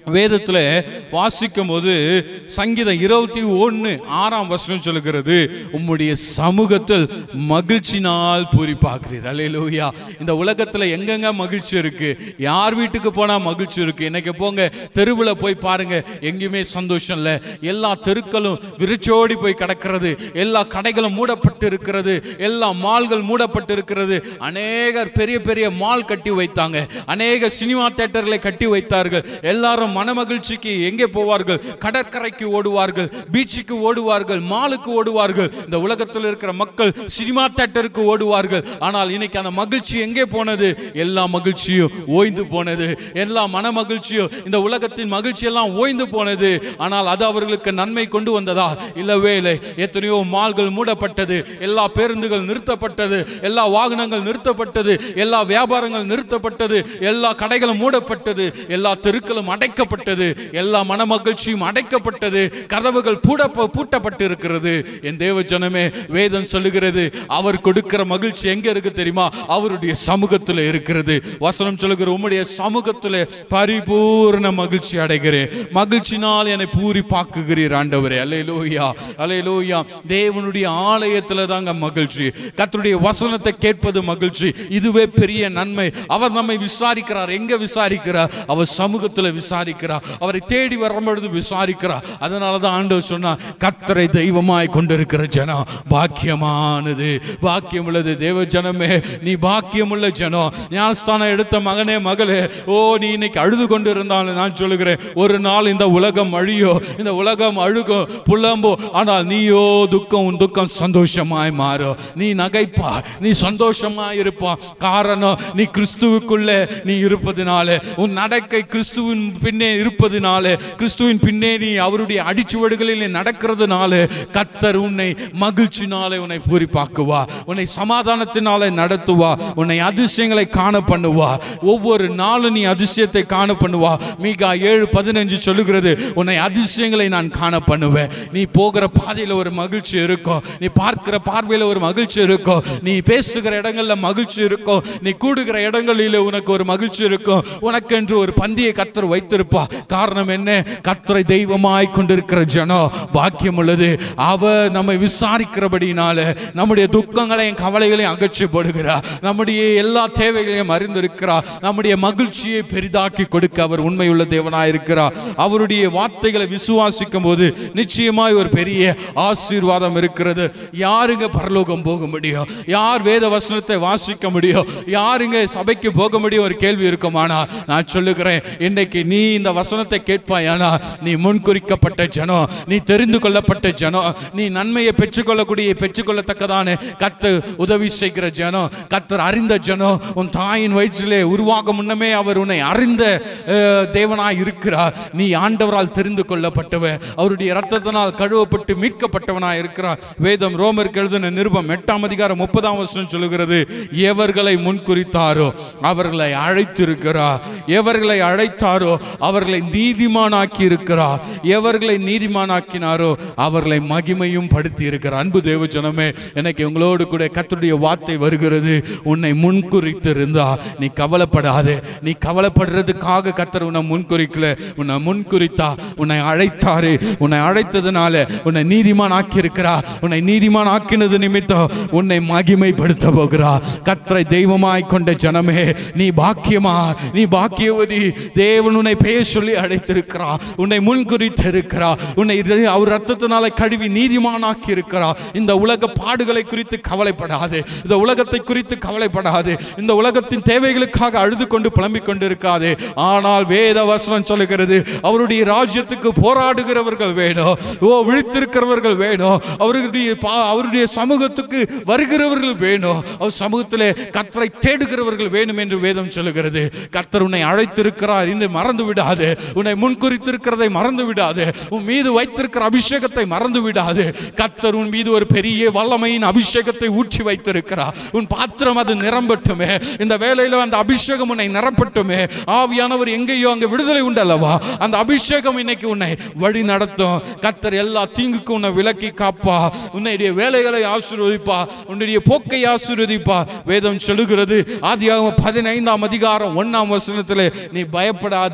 வேதத்தில் வாசிக்கும் போது சங்கீதம் இருபத்தி ஒன்று ஆறாம் வருஷம் சொல்லுகிறது உம்முடைய சமூகத்தில் மகிழ்ச்சினால் பூரிப்பாக்குறீர் அலையிலூயா இந்த உலகத்தில் எங்கெங்க மகிழ்ச்சி இருக்கு யார் வீட்டுக்கு போனால் மகிழ்ச்சி இருக்கு இன்னைக்கு போங்க தெருவில் போய் பாருங்க எங்கேயுமே சந்தோஷம் இல்லை எல்லா தெருக்களும் விரிச்சோடி போய் கிடக்கிறது எல்லா கடைகளும் மூடப்பட்டு இருக்கிறது எல்லா மால்கள் மூடப்பட்டு இருக்கிறது அநேகர் பெரிய பெரிய மால் கட்டி வைத்தாங்க அநேக சினிமா தேட்டர்களை கட்டி வைத்தார்கள் எல்லாரும் மனமகிழ்ச்சிக்கு எங்கே போவார்கள் கடற்கரைக்கு ஓடுவார்கள் பீச்சுக்கு ஓடுவார்கள் மாலுக்கு ஓடுவார்கள் இந்த உலகத்தில் இருக்கிற மக்கள் சினிமா தேட்டருக்கு ஓடுவார்கள் ஆனால் இன்னைக்கு அந்த மகிழ்ச்சி எங்கே போனது எல்லா மகிழ்ச்சியும் ஓய்ந்து போனது எல்லா மன மகிழ்ச்சியும் இந்த உலகத்தின் மகிழ்ச்சி எல்லாம் ஓய்ந்து போனது ஆனால் அது அவர்களுக்கு நன்மை கொண்டு வந்ததா இல்லவே இல்லை எத்தனையோ மால்கள் மூடப்பட்டது எல்லா பேருந்துகள் நிறுத்தப்பட்டது எல்லா வாகனங்கள் நிறுத்தப்பட்டது எல்லா வியாபாரங்கள் நிறுத்தப்பட்டது எல்லா கடைகளும் மூடப்பட்டது எல்லா தெருக்களும் அடைக்கப்பட்டது எல்லா மன மகிழ்ச்சியும் அடைக்கப்பட்டது கதவுகள் பூட பூட்டப்பட்டு இருக்கிறது என் தேவ ஜனமே வேதம் சொல்லுகிறது அவர் கொடுக்கிற மகிழ்ச்சி எங்க இருக்கு தெரியுமா அவருடைய சமூகத்தில் இருக்கிறது வசனம் சொல்லுகிற உம்முடைய சமூகத்தில் பரிபூர்ண மகிழ்ச்சி அடைகிறேன் மகிழ்ச்சினால் என்னை பூரி பாக்குகிறீர் ஆண்டவரே அலையலூயா அலையலூயா தேவனுடைய ஆலயத்துல தாங்க மகிழ்ச்சி கர்த்தருடைய வசனத்தை கேட்பது மகிழ்ச்சி இதுவே பெரிய நன்மை அவர் நம்மை விசாரிக்கிறார் எங்க விசாரிக்கிறார் அவர் சமூகத்துல விசாரிக்கிறார் அவரை தேடி வரும்பொழுது விசாரிக்கிறார் அதனால தான் ஆண்டவர் சொன்னா கத்தரை தெய்வமாய் கொண்டிருக்கிற ஜனம் பாக்கியமானது பாக்கியம் உள்ளது தேவ ஜனமே நீ பாக்கியமுள்ள ஜனம் ஞானஸ்தானம் எடுத்த மகனே மகளே ஓ நீ இன்னைக்கு அழுது கொண்டு இருந்தாலும் நான் சொல்லுகிறேன் ஒரு நாள் இந்த உலகம் அழியோ இந்த உலகம் அழுகும் புலம்போ ஆனால் நீயோ துக்கம் உன் துக்கம் சந்தோஷமாய் மாறும் நீ நகைப்பா நீ சந்தோஷமாய் இருப்பா காரணம் நீ கிறிஸ்துவுக்குள்ளே நீ இருப்பதினால உன் நடக்கை கிறிஸ்துவின் பின்னே இருப்பதினால கிறிஸ்துவின் பின்னே நீ அவருடைய அடிச்சுவடுகளில் நீ நடக்கிறதுனால கத்தர் உன்னை மகிழ்ச்சினாலே உன்னை பூரிப்பாக்குவா உன்னை சமாதானத்தினாலே நடத்துவா உன்னை அதிசயங்களை காண பண்ணுவா ஒவ்வொரு நாளும் நீ அதிசயத்தை காண பண்ணுவா மீகா ஏழு பதினஞ்சு சொல்லுகிறது உன்னை அதிசயங்களை நான் காண பண்ணுவேன் நீ போகிற பாதையில் ஒரு மகிழ்ச்சி இருக்கும் நீ பார்க்கிற பார்வையில் ஒரு மகிழ்ச்சி இருக்கும் நீ பேசுகிற இடங்கள்ல மகிழ்ச்சி இருக்கும் நீ கூடுகிற இடங்களில் உனக்கு ஒரு மகிழ்ச்சி இருக்கும் உனக்கென்று ஒரு பந்தியை கத்தர் வைத்திருப்பா காரணம் என்ன கத்தரை தெய்வமாய் கொண்டிருக்கிற ஜனம் பாக்கியம் உள்ளது அவர் நம்மை விசாரிக்கிறபடினால நம்முடைய துக்கங்களையும் கவலைகளையும் அகற்றி போடுகிறார் நம்முடைய எல்லா தேவைகளையும் அறிந்திருக்கிறார் நம்முடைய மகிழ்ச்சியை பெரிதாக்கி கொடுக்க அவர் உண்மையுள்ள தேவனாய் இருக்கிறார் அவருடைய வார்த்தைகளை விசுவாசிக்கும் போது நிச்சயமாய் ஒரு பெரிய ஆசீர்வாதம் இருக்கிறது யாருங்க பரலோகம் போக முடியும் யார் வேத வசனத்தை வாசிக்க முடியும் யாருங்க சபைக்கு போக முடியும் ஒரு கேள்வி இருக்குமானா நான் சொல்லுகிறேன் இன்னைக்கு நீ இந்த வசனத்தை கேட்பாயானா நீ முன்குறிக்கப்பட்ட ஜனம் நீ தெரிந்து கொள்ளப்பட்ட ஜனம் நீ நன்மையை பெற்றுக்கொள்ளக்கூடிய பெற்றுக்கொள்ளத்தக்கதான கத்து உதவி செய்கிற ஜனம் கத்தர் அறிந்த ஜனம் உன் தாயின் வயிற்றிலே உருவாக முன்னமே அவர் உன்னை அறிந்த அஹ், தேவனாய் இருக்கிறார் நீ ஆண்டவரால் தெரிந்து கொள்ளப்பட்டவன் அவருடைய ரத்தத்தினால் கழுவப்பட்டு மீட்கப்பட்டவனாய் இருக்கிறார் வேதம் ரோமருக்கு எழுதின நிருபம் எட்டாம் அதிகாரம் முப்பதாம் வருஷம் சொல்லுகிறது எவர்களை முன்குறித்தாரோ அவர்களை அழைத்திருக்கிறார் எவர்களை அழைத்தாரோ அவர்களை நீதிமானாக்கி இருக்கிறார் எவர்களை நீதிமானாக்கினாரோ அவர்களை மகிமையும் படுத்தி இருக்கிறார் அன்பு தேவ ஜனமே எனக்கு உங்களோடு கூட கர்த்தருடைய வார்த்தை வருகிறது உன்னை முன்குறித்திருந்தா நீ கவலைப்படாதே நீ கவலைப்படுறதுக்காக கத்தர் உன்னை முன்குறிக்கல உன்னை முன்குறித்தா உன்னை அழைத்தாரு உன்னை அழைத்ததுனால உன்னை நீதிமான் ஆக்கியிருக்கிறா உன்னை நீதிமான் ஆக்கினது நிமித்தம் உன்னை மகிமைப்படுத்த போகிறா கத்தரை தெய்வமாய் கொண்ட ஜனமே நீ பாக்கியமா நீ பாக்கியவதி தேவன் உன்னை பெயர் சொல்லி அழைத்திருக்கிறா உன்னை முன்குறித்து இருக்கிறா உன்னை இரு- அவர் ரத்தத்தினால கழுவி நீதிமானாக்கி இருக்கிறா இந்த உலக பாடுகளை குறித்து கவலைப்படாது இந்த உலகத்தை குறித்து கவலைப்படாது இந்த உலகத்தின் தேவைகளுக்காக அழுது கொண்டு புலம்பிக் கொண்டிருக்காது ஆனால் வேத வசனம் சொல்லுகிறது அவருடைய ராஜ்யத்துக்கு போராடுகிறவர்கள் வேணும் ஓ விழித்திருக்கிறவர்கள் வேணும் அவருடைய பா- அவருடைய சமூகத்துக்கு வருகிறவர்கள் வேணும் அவர் சமூகத்திலே கத்தரை தேடுகிறவர்கள் வேணும் என்று வேதம் சொல்லுகிறது கர்த்தர் உன்னை அழைத்திருக்கிறார் என்று மறந்து விடாது உன்னை முன்குறித்திருக்கிறதை மறந்து விடாது உன் மீது வைத்திருக்கிற அபிஷேகத்தை மறந்து விடாது கர்த்தர் உன் மீது ஒரு பெரிய வல்லமையின் அபிஷேகத்தை ஊற்றி வைத்திருக்கிறார் உன் பாத்திரம் அது நிரம்பட்டுமே இந்த வேலையில அந்த அபிஷேகம் உன்னை நிரப்பட்டுமே ஆவியானவர் எங்கேயோ அங்க விடுதலை உண்டல்லவா அந்த அபிஷேகம் இன்னைக்கு உன்னை வழி நடத்தும் கர்த்தர் எல்லா தீங்குக்கும் உன்னை விலக்கி காப்பா உன்னுடைய வேலைகளை ஆசீர்வதிப்பா உன்னுடைய போக்கை ஆசீர்வதிப்பா வேதம் சொல்லுகிறது ஆதியாகமம் பதினைந்தாம் அதிகாரம் ஒண்ணாம் வசனத்திலே நீ பயப்படாதே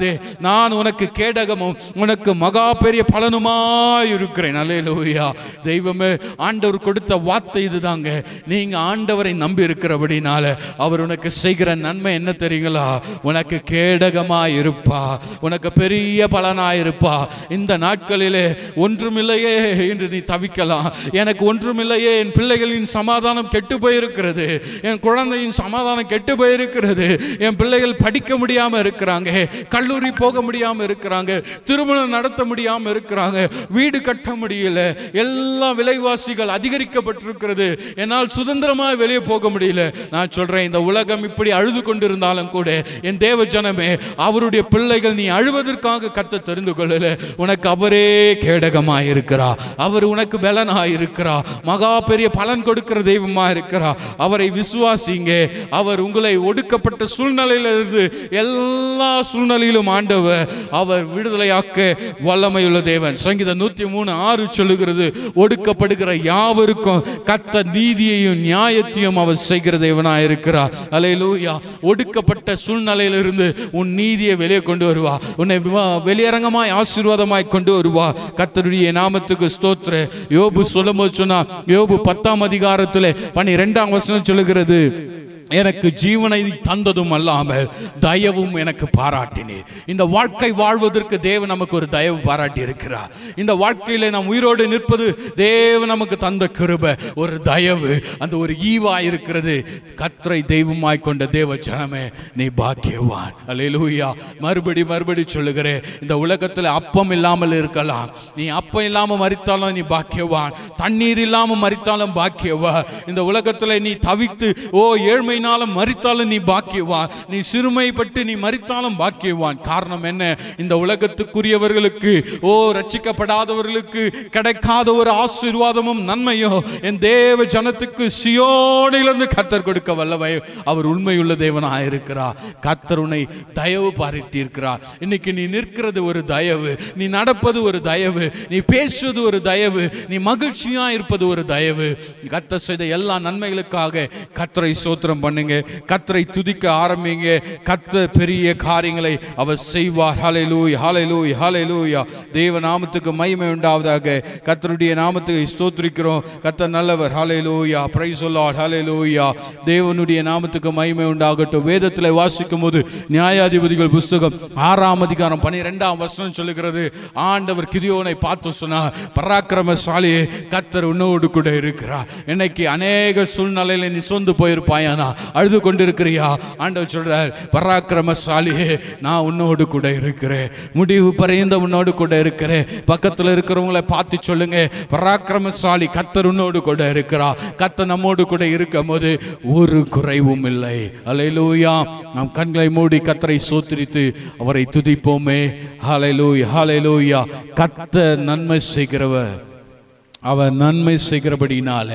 நான் உனக்கு கேடகமும் உனக்கு மகா பெரிய பலனுமாய் இருக்கிறேன் அல்லேலூயா தெய்வமே ஆண்டவர் கொடுத்த வார்த்தை இதுதாங்க நீங்க ஆண்டவரை நம்பி இருக்கிறபடினால அவர் உனக்கு செய்கிற நன்மை என்ன தெரியுங்களா உனக்கு கேடகமாய் இருப்பா உனக்கு பெரிய பலனாய் இருப்பா இந்த நாட்களிலே ஒன்றுமில்லையே என்று நீ தவிக்கலாம் எனக்கு ஒன்றுமில்லையே என் பிள்ளைகளின் சமாதானம் கெட்டு போயிருக்கிறது என் குழந்தையின் சமாதானம் கெட்டு போயிருக்கிறது என் பிள்ளைகள் படிக்க முடியாம இருக்கிறாங்க கல்லூரி போக முடியாம இருக்கிறாங்க திருமணம் நடத்த முடியாம இருக்கிறாங்க வீடு கட்ட முடியல எல்லா விலைவாசிகள் அதிகரிக்கப்பட்டிருக்கிறது என்னால் சுதந்திரமா வெளியே போக முடியல நான் சொல்றேன் இந்த உலகம் இப்படி அழுது கொண்டிருந்தாலும் கூட என் தேவ ஜனமே அவருடைய பிள்ளைகள் நீ அழுவதற்காக கத்த தெரிந்து கொள்ளல உனக்கு அவரே கேடகமா இருக்கிறா அவர் உனக்கு பலனா இருக்கிறா மகா பெரிய பலன் கொடுக்கிற தெய்வமா இருக்கிறா அவரை விசுவாசிங்க அவர் உங்களை ஒடுக்கப்பட்ட சூழ்நிலையிலிருந்து எல்லா சூழ்நிலையிலும் ஆண்டவர் அவர் விடுதலையாக்க வல்லமையுள்ள தேவன் சங்கீதம் நூத்தி மூணு ஆறு சொல்லுகிறது ஒடுக்கப்படுகிற யாவருக்கும் கத்த நீதியையும் நியாயத்தையும் அவர் செய்கிற தேவனா இருக்கிறார் அலையிலூயா ஒடுக்கப்பட்ட சூழ்நிலையிலிருந்து உன் நீதியை வெளியே கொண்டு வருவா உன்னை விமா- வெளியரங்கமாய் ஆசீர்வாதமாய் கொண்டு வருவா கத்தருடைய நாமத்துக்கு ஸ்தோத்திர யோபு சொல்லும்போது சொன்னா யோபு பத்தாம் அதிகாரத்திலே பன்னிரெண்டாம் வசனம் சொல்லுகிறது எனக்கு ஜீவனை தந்ததும் அல்லாமல் தயவும் எனக்கு பாராட்டினீர் இந்த வாழ்க்கை வாழ்வதற்கு தேவன் நமக்கு ஒரு தயவு பாராட்டி இருக்கிறார் இந்த வாழ்க்கையில நாம் உயிரோடு நிற்பது தேவன் நமக்கு தந்த கிருபை ஒரு தயவு அந்த ஒரு ஈவா இருக்கிறது கத்தரை தெய்வமாய் கொண்ட தேவ ஜனமே நீ பாக்கியவான் அல்லேலூயா மறுபடி மறுபடி சொல்லுகிறேன் இந்த உலகத்தில் அப்பம் இல்லாமல் இருக்கலாம் நீ அப்பம் இல்லாம மறித்தாலும் நீ பாக்கியவான் தண்ணீர் இல்லாம மறித்தாலும் பாக்கியவா இந்த உலகத்துல நீ தவித்து ஓ ஏழ்மையினாலும் மறித்தாலும் நீ பாக்கியவான் நீ சிறுமைப்பட்டு நீ மறித்தாலும் பாக்கியவான் காரணம் என்ன இந்த உலகத்துக்குரியவர்களுக்கு ஓ ரட்சிக்கப்படாதவர்களுக்கு கிடைக்காத ஒரு ஆசீர்வாதமும் நன்மையோ என் தேவ ஜனத்துக்கு சியோனிலிருந்து கத்தர் கொடுக்க வல்லவை அவர் உண்மையுள்ள தேவனாக இருக்கிறார் கத்தர் உன்னை தயவு பாராட்டி இருக்கிறார் இன்னைக்கு நீ நிற்கிறது ஒரு தயவு நீ நடப்பது ஒரு தயவு நீ பேசுவது ஒரு தயவு நீ மகிழ்ச்சியா இருப்பது ஒரு தயவு கத்தர் செய்த எல்லா நன்மைகளுக்காக கத்தரை சோத்திரம் பண்ணுங்க கத்தரை துதிக்க ஆரம்பிங்க கத்தர் பெரிய காரியங்களை அவர் செய்வார் ஹalleluya ஹalleluya ஹalleluya தேவ நாமத்துக்கு மகிமை உண்டாவதாக கத்தருடைய நாமத்துக்கு ஸ்தோத்திரிக்கிறோம் கத்தர் நல்லவர் ஹalleluya praise the lord ஹalleluya தேவனுடைய நாமத்துக்கு மகிமை உண்டாகட்டும் வேதத்தில் வாசிக்கும் போது நியாயாதிபதிகள் புஸ்தகம் ஆறாம் அதிகாரம் பனிரெண்டாம் வசனம் சொல்லுகிறது ஆண்டவர் கிதியோனை பார்த்து சொன்னார் பராக்கிரமசாலியே கத்தர் உன்னோடு கூட இருக்கிறார் இன்னைக்கு அநேக சூழ்நிலையில நீ சொந்து போயிருப்பாயானா அழுது கொண்டிருக்கிறியா ஆண்டவர் சொல்றார் பராக்கிரமசாலியே நான் உன்னோடு கூட இருக்கிறேன் முடிவு பரைந்த உன்னோடு கூட இருக்கிறேன் பக்கத்துல இருக்கிறவங்கள பார்த்து சொல்லுங்க பராக்கிரமசாலி கத்தர் உன்னோடு கூட இருக்கிறா கத்த நம்மோடு கூட இருக்கும் போது ஒரு குறைவும் இல்லை அலையிலூயா நாம் கண்களை மூடி கத்தரை சோத்திரித்து அவரை துதிப்போமே ஹalleluya ஹalleluya கத்த நன்மை செய்கிறவர் அவர் நன்மை செய்கிறபடினால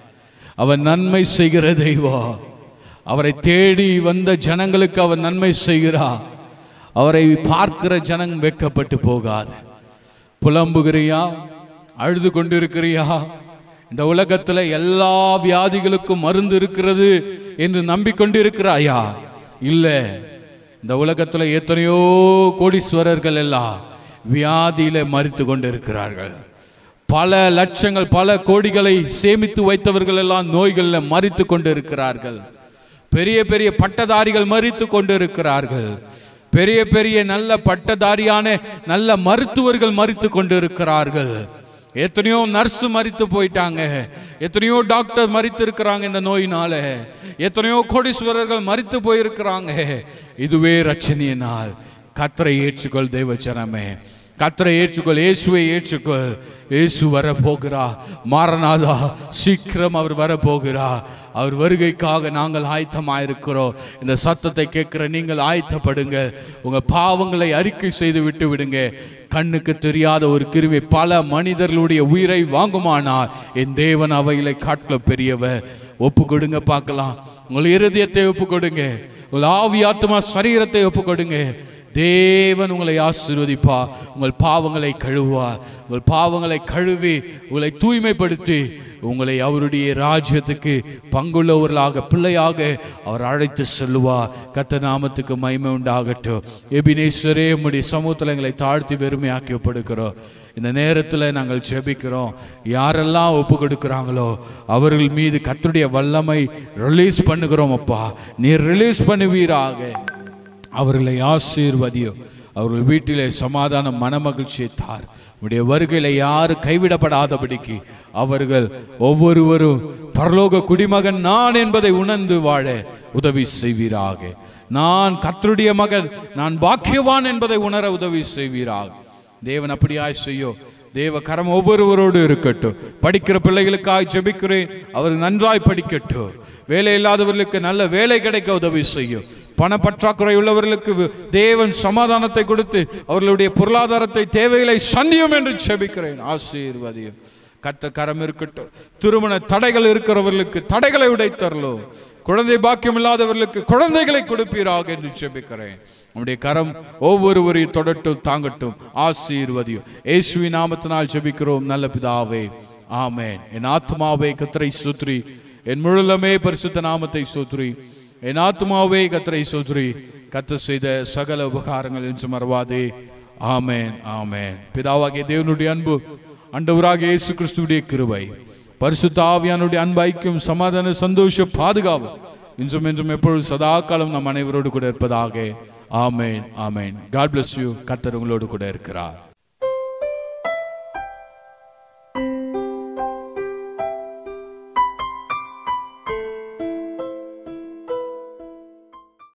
அவர் நன்மை செய்கிற தெய்வம் அவரை தேடி வந்த ஜனங்களுக்கு அவர் நன்மை செய்கிறார் அவரை பார்க்கிற ஜனங் வெட்கப்பட்டு போகாது புலம்புகிறியா அழுது கொண்டிருக்கிறியா இந்த உலகத்துல எல்லா வியாதிகளுக்கும் மருந்து இருக்கிறது என்று நம்பிக்கொண்டிருக்கிறாயா இல்ல இந்த உலகத்துல எத்தனையோ கோடீஸ்வரர்கள் எல்லாம் வியாதியில மறித்து கொண்டிருக்கிறார்கள் பல லட்சங்கள் பல கோடிகளை சேமித்து வைத்தவர்கள் எல்லாம் நோய்களில் மறித்து கொண்டிருக்கிறார்கள் பெரிய பெரிய பட்டதாரிகள் மறித்து கொண்டிருக்கிறார்கள் பெரிய பெரிய நல்ல பட்டதாரியான நல்ல மருத்துவர்கள் மறித்து கொண்டிருக்கிறார்கள் எத்தனையோ நர்ஸ் மறித்து போயிட்டாங்க எத்தனையோ டாக்டர் மறித்து இருக்கிறாங்க இந்த நோயினால எத்தனையோ கோடீஸ்வரர்கள் மறித்து போயிருக்கிறாங்க இதுவே ரச்சனைய நாள் கத்தரை ஏற்றுக்கொள் தெய்வ ஜனமே கத்தரை ஏற்றுக்கொள் இயேசுவை ஏற்றுக்கொள் இயேசு வர போகிறா மாரநாதா சீக்கிரம் அவர் வர போகிறா அவர் வருகைக்காக நாங்கள் ஆயத்தமாயிருக்கிறோம் இந்த சத்தத்தை கேட்கிற நீங்கள் ஆயத்தப்படுங்க உங்க பாவங்களை அறிக்கை செய்து விட்டு விடுங்க கண்ணுக்கு தெரியாத ஒரு கிருமி பல மனிதர்களுடைய உயிரை வாங்குமானால் என் தேவன் அவைகளை காட்டில பெரியவர் ஒப்பு கொடுங்க பார்க்கலாம் உங்கள் இருதயத்தை ஒப்பு கொடுங்க உங்கள் ஆவி ஆத்மா சரீரத்தை ஒப்பு கொடுங்க தேவன் உங்களை ஆசீர்வதிப்பா உங்கள் பாவங்களை கழுவா உங்கள் பாவங்களை கழுவி உங்களை தூய்மைப்படுத்தி உங்களை அவருடைய ராஜ்யத்துக்கு பங்குள்ளவர்களாக பிள்ளையாக அவர் அழைத்து செல்லுவா கத்த நாமத்துக்கு மகிமை உண்டாகட்டும் எபினேஸ்வரே உம்முடைய சமூகத்தில் எங்களை தாழ்த்தி வெறுமையாக்கி ஒப்படுக்கிறோம் இந்த நேரத்தில் நாங்கள் ஜெபிக்கிறோம் யாரெல்லாம் ஒப்பு கொடுக்குறாங்களோ அவர்கள் மீது கர்த்தருடைய வல்லமை ரிலீஸ் பண்ணுகிறோம் அப்பா நீர் ரிலீஸ் பண்ணுவீராக அவர்களை ஆசீர்வதியோ அவர்கள் வீட்டிலே சமாதான மனமகிழ்ச்சியை தார் உடைய வருகையில யாரும் கைவிடப்படாதபடிக்கு அவர்கள் ஒவ்வொருவரும் பரலோக குடிமகன் நான் என்பதை உணர்ந்து வாழ உதவி செய்வீராக நான் கர்த்தருடைய மகன் நான் பாக்கியவான் என்பதை உணர உதவி செய்வீராக தேவன் அப்படியாய் செய்யோ தேவ கரம் ஒவ்வொருவரோடு இருக்கட்டும் படிக்கிற பிள்ளைகளுக்காய் ஜெபிக்கிறேன் அவர் நன்றாய் படிக்கட்டும் வேலை இல்லாதவர்களுக்கு நல்ல வேலை கிடைக்க உதவி செய்யும் பண பற்றாக்குறை உள்ளவர்களுக்கு வி- தேவன் சமாதானத்தை கொடுத்து அவர்களுடைய பொருளாதாரத்தை தேவைகளை சந்தியும் என்று ஜெபிக்கிறேன் ஆசீர்வதியும் கத்த கரம் இருக்கட்டும் திருமண தடைகள் இருக்கிறவர்களுக்கு தடைகளை உடைத்தரலும் குழந்தை பாக்கியம் இல்லாதவர்களுக்கு குழந்தைகளை கொடுப்பீராக என்று ஜெபிக்கிறேன் நம்முடைய கரம் ஒவ்வொருவரையும் தொடட்டும் தாங்கட்டும் ஆசீர்வதியும் இயேசுவின் நாமத்தினால் ஜெபிக்கிறோம் நல்ல பிதாவே ஆமென் என் ஆத்மாவே கத்தரை சுத்ரி என் முழுலமே பரிசுத்த நாமத்தை சுத்ரி என் ஆத்மாவே கத்தரை சுத்ரி கத்த செய்த சகல உபகாரங்கள் என்று மறவாதே ஆமென் ஆமென் பிதாவாகிய தேவனுடைய அன்பு ஆண்டவராகிய இயேசு கிறிஸ்துவுடைய கிருபை பரிசுத்த ஆவியானுடைய அன்பு ஐக்கியம் சமாதான சந்தோஷ பாதுகாப்பு இன்றும் என்றும் எப்பொழுது சதா காலம் நம் அனைவரோடு கூட இருப்பதாக ஆமென் ஆமென் காட் bless யூ கத்தர் உங்களோடு கூட இருக்கிறார்